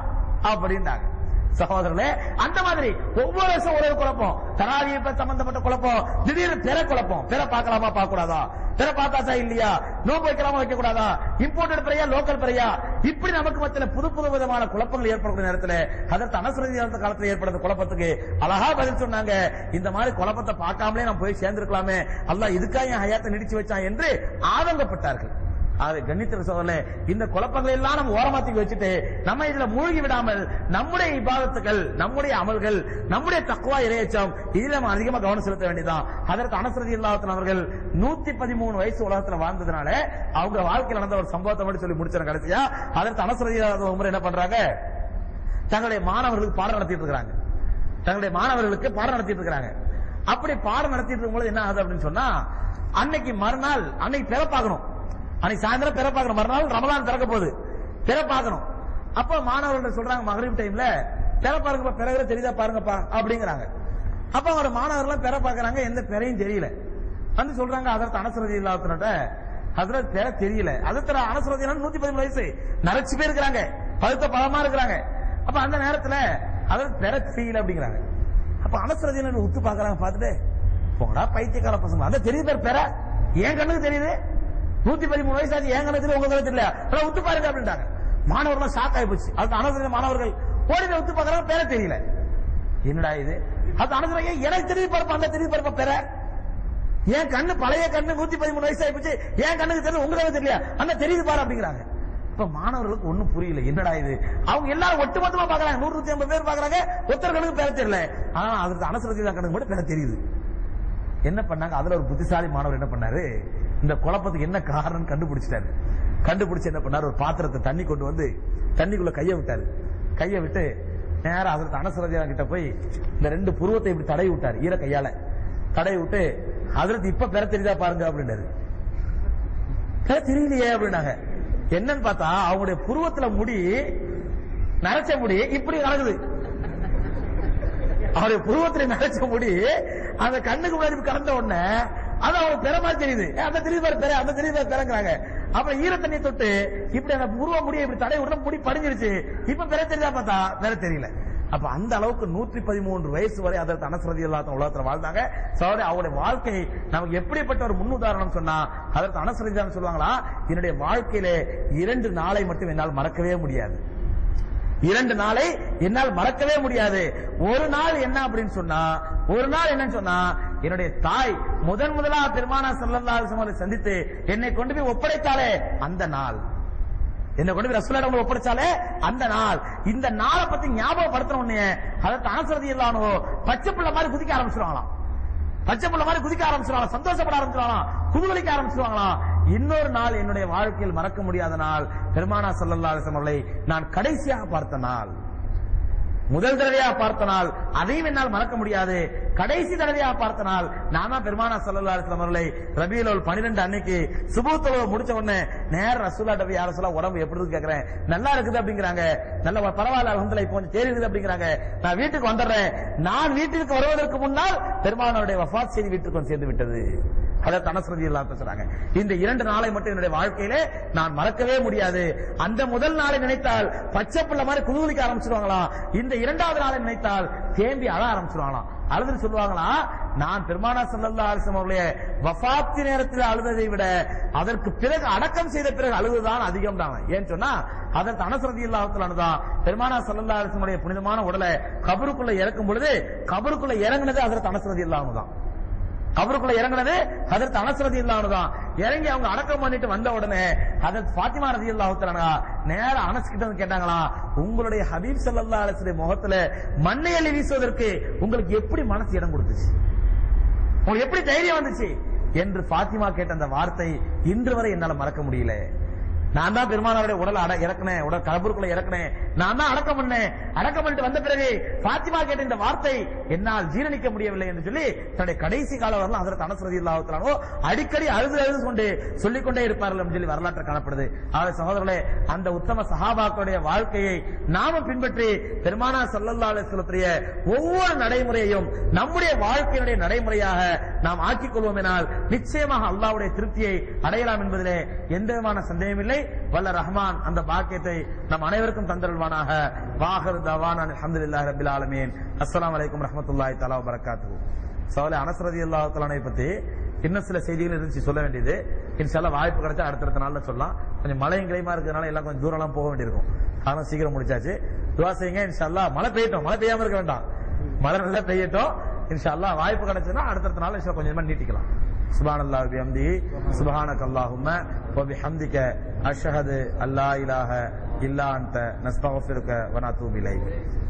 அப்படின்றாங்க சகோதரர்களே அந்த மாதிரி ஒவ்வொரு வருஷம் ஒரு ஒரு குழப்பம் தராவிய சம்பந்தப்பட்ட குழப்பம் திடீர்னு பிற குழப்பம் பிற பார்க்கலாமா பார்க்க கூடாதா பிற பார்த்தாச்சா இல்லையா நோம்பு வைக்கலாமா வைக்க கூடாதா இம்போர்ட்டட் பிறையா லோக்கல் பிறையா இப்படி நமக்கு மத்தியில புது புது விதமான குழப்பங்கள் ஏற்படக்கூடிய நேரத்துல அதற்கு அனசுரதி காலத்துல ஏற்படுற குழப்பத்துக்கு அழகா பதில் சொன்னாங்க இந்த மாதிரி குழப்பத்தை பார்க்காமலே நான் போய் சேர்ந்திருக்கலாமே அல்லாஹ் இதுக்கா என் ஹயாத்தை நீடிச்சு வச்சான் என்று ஆதங்கப்பட்டார்கள் அது கண்ணித்திர சோதனை இந்த குழப்பங்களை எல்லாம் நம்ம ஓரமாத்தி வச்சுட்டு நம்ம இதுல மூழ்கி விடாமல் நம்முடைய இபாதத்துகள் நம்முடைய அமல்கள் நம்முடைய தக்குவா இறையச்சம் இதுல நம்ம அதிகமா கவனம் செலுத்த வேண்டியதான் அதற்கு அனசரதி இல்லாதன் அவர்கள் நூத்தி பதிமூணு வயசு உலகத்துல வாழ்ந்ததுனால அவங்க வாழ்க்கையில் நடந்த ஒரு சம்பவத்தை மட்டும் சொல்லி முடிச்சிட கடைசியா அதற்கு அனசரதி இல்லாத உமர் என்ன பண்றாங்க தங்களுடைய மாணவர்களுக்கு பாடம் நடத்திட்டு இருக்காங்க தங்களுடைய மாணவர்களுக்கு பாடம் நடத்திட்டு இருக்காங்க அப்படி பாடம் நடத்திட்டு இருக்கும்போது என்ன ஆகுது அப்படின்னு சொன்னா அன்னைக்கு மறுநாள் அன்னைக்கு பிற பார்க்கணும் அன்னைக்கு சாயந்தரம் பிற பார்க்கணும் மறுநாள் ரமலான் திறக்க போகுது பிற பார்க்கணும் அப்ப மாணவர்கள் சொல்றாங்க மகரீப் டைம்ல பிற பாருங்கப்பா பிறகு தெரியுதா பாருங்கப்பா அப்படிங்கிறாங்க அப்ப அவர் மாணவர்கள் பிற பார்க்கறாங்க எந்த பிறையும் தெரியல வந்து சொல்றாங்க அதற்கு அனசரதி இல்லாதனட்ட ஹசரத் பேர தெரியல அது தர அனசரதி நூத்தி பதிமூணு வயசு நரைச்சு பேர் இருக்கிறாங்க பழுத்த பழமா இருக்கிறாங்க அப்ப அந்த நேரத்துல அதற்கு பெற தெரியல அப்படிங்கிறாங்க அப்ப அனசரதியினர் உத்து பாக்குறாங்க பார்த்துட்டு போங்கடா பைத்தியக்கார பசங்க அந்த தெரியுது பேர் பெற என் கண்ணுக்கு தெரியுது நூத்தி பதிமூணு வயசு ஆச்சு என் கணக்கு உங்க கணக்கு தெரியல ஆனா உத்து பாருங்க அப்படின்ட்டாங்க மாணவர்கள் ஷாக் ஆகி போச்சு அதுக்கு அனசர மாணவர்கள் ஓடி போய் உத்து பாக்குறாங்க பேர தெரியல என்னடா இது அது அனசர எனக்கு தெரியுது பாருப்பா அந்த தெரியுது பாருப்பா பெற என் கண்ணு பழைய கண்ணு நூத்தி பதிமூணு வயசு ஆயிப்போச்சு என் கண்ணுக்கு தெரியல உங்களுக்கு தெரியல அந்த தெரியுது பாரு அப்படிங்கிறாங்க இப்ப மாணவர்களுக்கு ஒண்ணும் புரியல என்னடா இது அவங்க எல்லாரும் ஒட்டுமொத்தமா பாக்குறாங்க நூறு நூத்தி ஐம்பது பேர் பாக்குறாங்க ஒருத்தர்களுக்கு பேர தெரியல ஆனா அதுக்கு அனசரதி கணக்கு மட்டும் பேர தெரியுது என்ன பண்ணாங்க அதுல ஒரு புத்திசாலி மாணவர் என்ன பண்ணாரு இந்த குழப்பத்துக்கு என்ன காரணம் கண்டுபிடிச்சிட்டாரு கண்டுபிடிச்சு என்ன பண்ணாரு ஒரு பாத்திரத்தை தண்ணி கொண்டு வந்து தண்ணிக்குள்ள கைய விட்டாரு கைய விட்டு நேரா அதற்கு அனசரதியா கிட்ட போய் இந்த ரெண்டு புருவத்தை இப்படி தடவி விட்டாரு ஈர கையால தடவி விட்டு அதற்கு இப்ப பெற தெரியுதா பாருங்க அப்படின்னாரு பெற தெரியலையே அப்படின்னாங்க என்னன்னு பார்த்தா அவங்களுடைய புருவத்துல முடி நரைச்ச முடி இப்படி நடக்குது அவருடைய புருவத்துல நரைச்ச முடி அந்த கண்ணுக்கு முன்னாடி கடந்த உடனே அது அவருக்கு பெற மாதிரி தெரியுது ஏ, அந்த தெரியுது பாரு பெற அந்த தெரியுது பாரு பெறங்கிறாங்க அப்புறம் ஈர தண்ணி தொட்டு இப்படி அந்த புருவ முடியை இப்படி தடை உடனே முடி படிஞ்சிருச்சு இப்ப பெற தெரியுதா பார்த்தா பெற தெரியல அப்ப அந்த அளவுக்கு நூற்றி பதிமூன்று வயசு வரை அதற்கு அனசரதி இல்லாத உலகத்துல வாழ்ந்தாங்க சோதரி அவருடைய வாழ்க்கை நமக்கு எப்படிப்பட்ட ஒரு முன்னுதாரணம் சொன்னா அதற்கு அனசரதி சொல்லுவாங்களா என்னுடைய வாழ்க்கையிலே இரண்டு நாளை மட்டும் என்னால் மறக்கவே முடியாது இரண்டு நாளை என்னால் மறக்கவே முடியாது ஒரு நாள் என்ன அப்படின்னு சொன்னா ஒரு நாள் என்னன்னு சொன்னா என்னுடைய தாய் முதன் முதலா பெருமானா சல்லல்லாஹு அலைஹி வஸல்லம் சந்தித்து என்னை கொண்டு போய் ஒப்படைத்தாலே அந்த நாள் என்னை கொண்டு போய் ரசூலிடம் ஒப்படைச்சாலே அந்த நாள் இந்த நாளை பத்தி ஞாபகப்படுத்தின உடனே அதை அனசரதி இல்லானோ பச்சை பிள்ளை மாதிரி குதிக்க ஆரம்பிச்சிருவாங்களாம் பச்சை புள்ள மாதிரி குதிக்க ஆரம்பிச்சிருவாங்க சந்தோஷப்பட ஆரம்பிச்சிருவாங்களாம் குதூகலிக்க ஆரம்பிச்சிருவாங்களாம் இன்னொரு நாள் என்னுடைய வாழ்க்கையில் மறக்க முடியாத நாள் பெருமானா சல்லல்லா அலிஸ்லாம் அவர்களை நான் கடைசியாக பார்த்த நாள் முதல் தடவையா பார்த்த நாள் அதையும் என்னால் மறக்க முடியாது கடைசி தடவையா பார்த்த நாள் நான் தான் பெருமானா சல்லல்லா அலிஸ்லாம் அவர்களை ரபியுல் பன்னிரெண்டு அன்னைக்கு சுபூத்தொழுவ முடிச்ச உடனே நேர ரசூலா டபி யார சொல்ல உடம்பு எப்படி இருக்கு கேக்குறேன் நல்லா இருக்குது அப்படிங்கிறாங்க நல்ல பரவாயில்ல அலமதுல இப்போ கொஞ்சம் தேறி இருக்குது அப்படிங்கிறாங்க நான் வீட்டுக்கு வந்துடுறேன் நான் வீட்டுக்கு வருவதற்கு முன்னால் பெருமானாருடைய வஃபாத் செய்தி வீட்டுக்கு வந்து சேர்ந்து விட்டது அதை தனஸ்ரதி எல்லாம் பேசுறாங்க இந்த இரண்டு நாளை மட்டும் என்னுடைய வாழ்க்கையிலே நான் மறக்கவே முடியாது அந்த முதல் நாளை நினைத்தால் பச்சை பிள்ளை மாதிரி குதூலிக்க ஆரம்பிச்சிருவாங்களாம் இந்த இரண்டாவது நாளை நினைத்தால் தேம்பி அழ ஆரம்பிச்சிருவாங்களாம் அழுது சொல்லுவாங்களா நான் பெருமானா சல்லல்லா அலிஸ்லாம் அவருடைய வஃபாத்தி நேரத்தில் அழுததை விட அதற்கு பிறகு அடக்கம் செய்த பிறகு அழுதுதான் அதிகம் தான் ஏன்னு சொன்னா அதற்கு அனசரதி இல்லாததான் பெருமானா சல்லல்லா அலிஸ்லமுடைய புனிதமான உடலை கபருக்குள்ள இறக்கும் பொழுது கபருக்குள்ள இறங்குனது அதற்கு அனசரதி இல்லாம தான் கபருக்குள்ள இறங்குனது அதற்கு அனசரதி இல்லாமதான் இறங்கி அவங்க அடக்கம் பண்ணிட்டு வந்த உடனே அதற்கு பாத்திமா ரதி இல்லாஹுத்தலானா நேரம் அனஸ் கிட்ட வந்து கேட்டாங்களா உங்களுடைய ஹபீப் சல்லா அலிஸ்லுடைய முகத்துல மண்ணை அள்ளி வீசுவதற்கு உங்களுக்கு எப்படி மனசு இடம் கொடுத்துச்சு உங்களுக்கு எப்படி தைரியம் வந்துச்சு என்று பாத்திமா கேட்ட அந்த வார்த்தை இன்று வரை என்னால மறக்க முடியல நான் தான் பெருமானாருடைய உடலை அட இறக்குனேன் உடல் கபருக்குள்ள இறக்குனேன் நான் தான் அடக்கம் பண்ணேன் அடக்கம் பண்ணிட்டு வந்த பிறகு பாத்திமா கேட்ட இந்த வார்த்தை என்னால் ஜீரணிக்க முடியவில்லை என்று சொல்லி தன்னுடைய கடைசி காலம் வரலாம் அதற்கு அனசரதி இல்லாத்தானோ அடிக்கடி அழுது அழுது கொண்டு சொல்லிக் கொண்டே இருப்பார்கள் என்று சொல்லி வரலாற்று காணப்படுது ஆக சகோதரர்களே அந்த உத்தம சஹாபாக்களுடைய வாழ்க்கையை நாம பின்பற்றி பெருமானா சல்லல்லா அலிஸ்லத்துடைய ஒவ்வொரு நடைமுறையையும் நம்முடைய வாழ்க்கையினுடைய நடைமுறையாக நாம் ஆக்கிக் கொள்வோமெனால் நிச்சயமாக அல்லாஹ்வுடைய திருப்தியை அடையலாம் என்பதிலே எந்த விதமான சந்தேகமில்லை வல்ல ரஹ்மான் அந்த பாக்கியத்தை நம் அனைவருக்கும் தந்தருள்வானாக வாஹர் தவான் அல்ஹம்துலில்லாஹி ரப்பில் ஆலமீன் அஸ்ஸலாமு அலைக்கும் ரஹ்மத்துல்லாஹி தஆலா வ பரக்காத்துஹு சோலை அனஸ்ரதி அல்லாஹ் தலானை பத்தி இன்னும் சில செய்திகள் இருந்துச்சு சொல்ல வேண்டியது இன்ஷால்லா வாய்ப்பு கிடைச்சா அடுத்தடுத்த நாள்ல சொல்லலாம் கொஞ்சம் மழையும் கிளைமா இருக்கிறதுனால எல்லாம் கொஞ்சம் தூரம் எல்லாம் போக வேண்டியிருக்கும் காரணம் சீக்கிரம் முடிச்சாச்சு துவா செய்யுங்க இன்ஷால்லா மழை பெய்யட்டும் மழை பெய்யாம இருக்க வேண்டாம் மழை நல்லா பெய்யட்டும் இன்ஷால்லா வாய்ப்பு கிடைச்சதுன்னா அடுத்தடுத்த நாள் இன்ஷா கொஞ்சமா நீட்டிக்கலாம் سبحان الله وبحمده سبحانك اللهم وبحمدك أشهد أن لا إله إلا أنت نستغفرك ونتوب إليك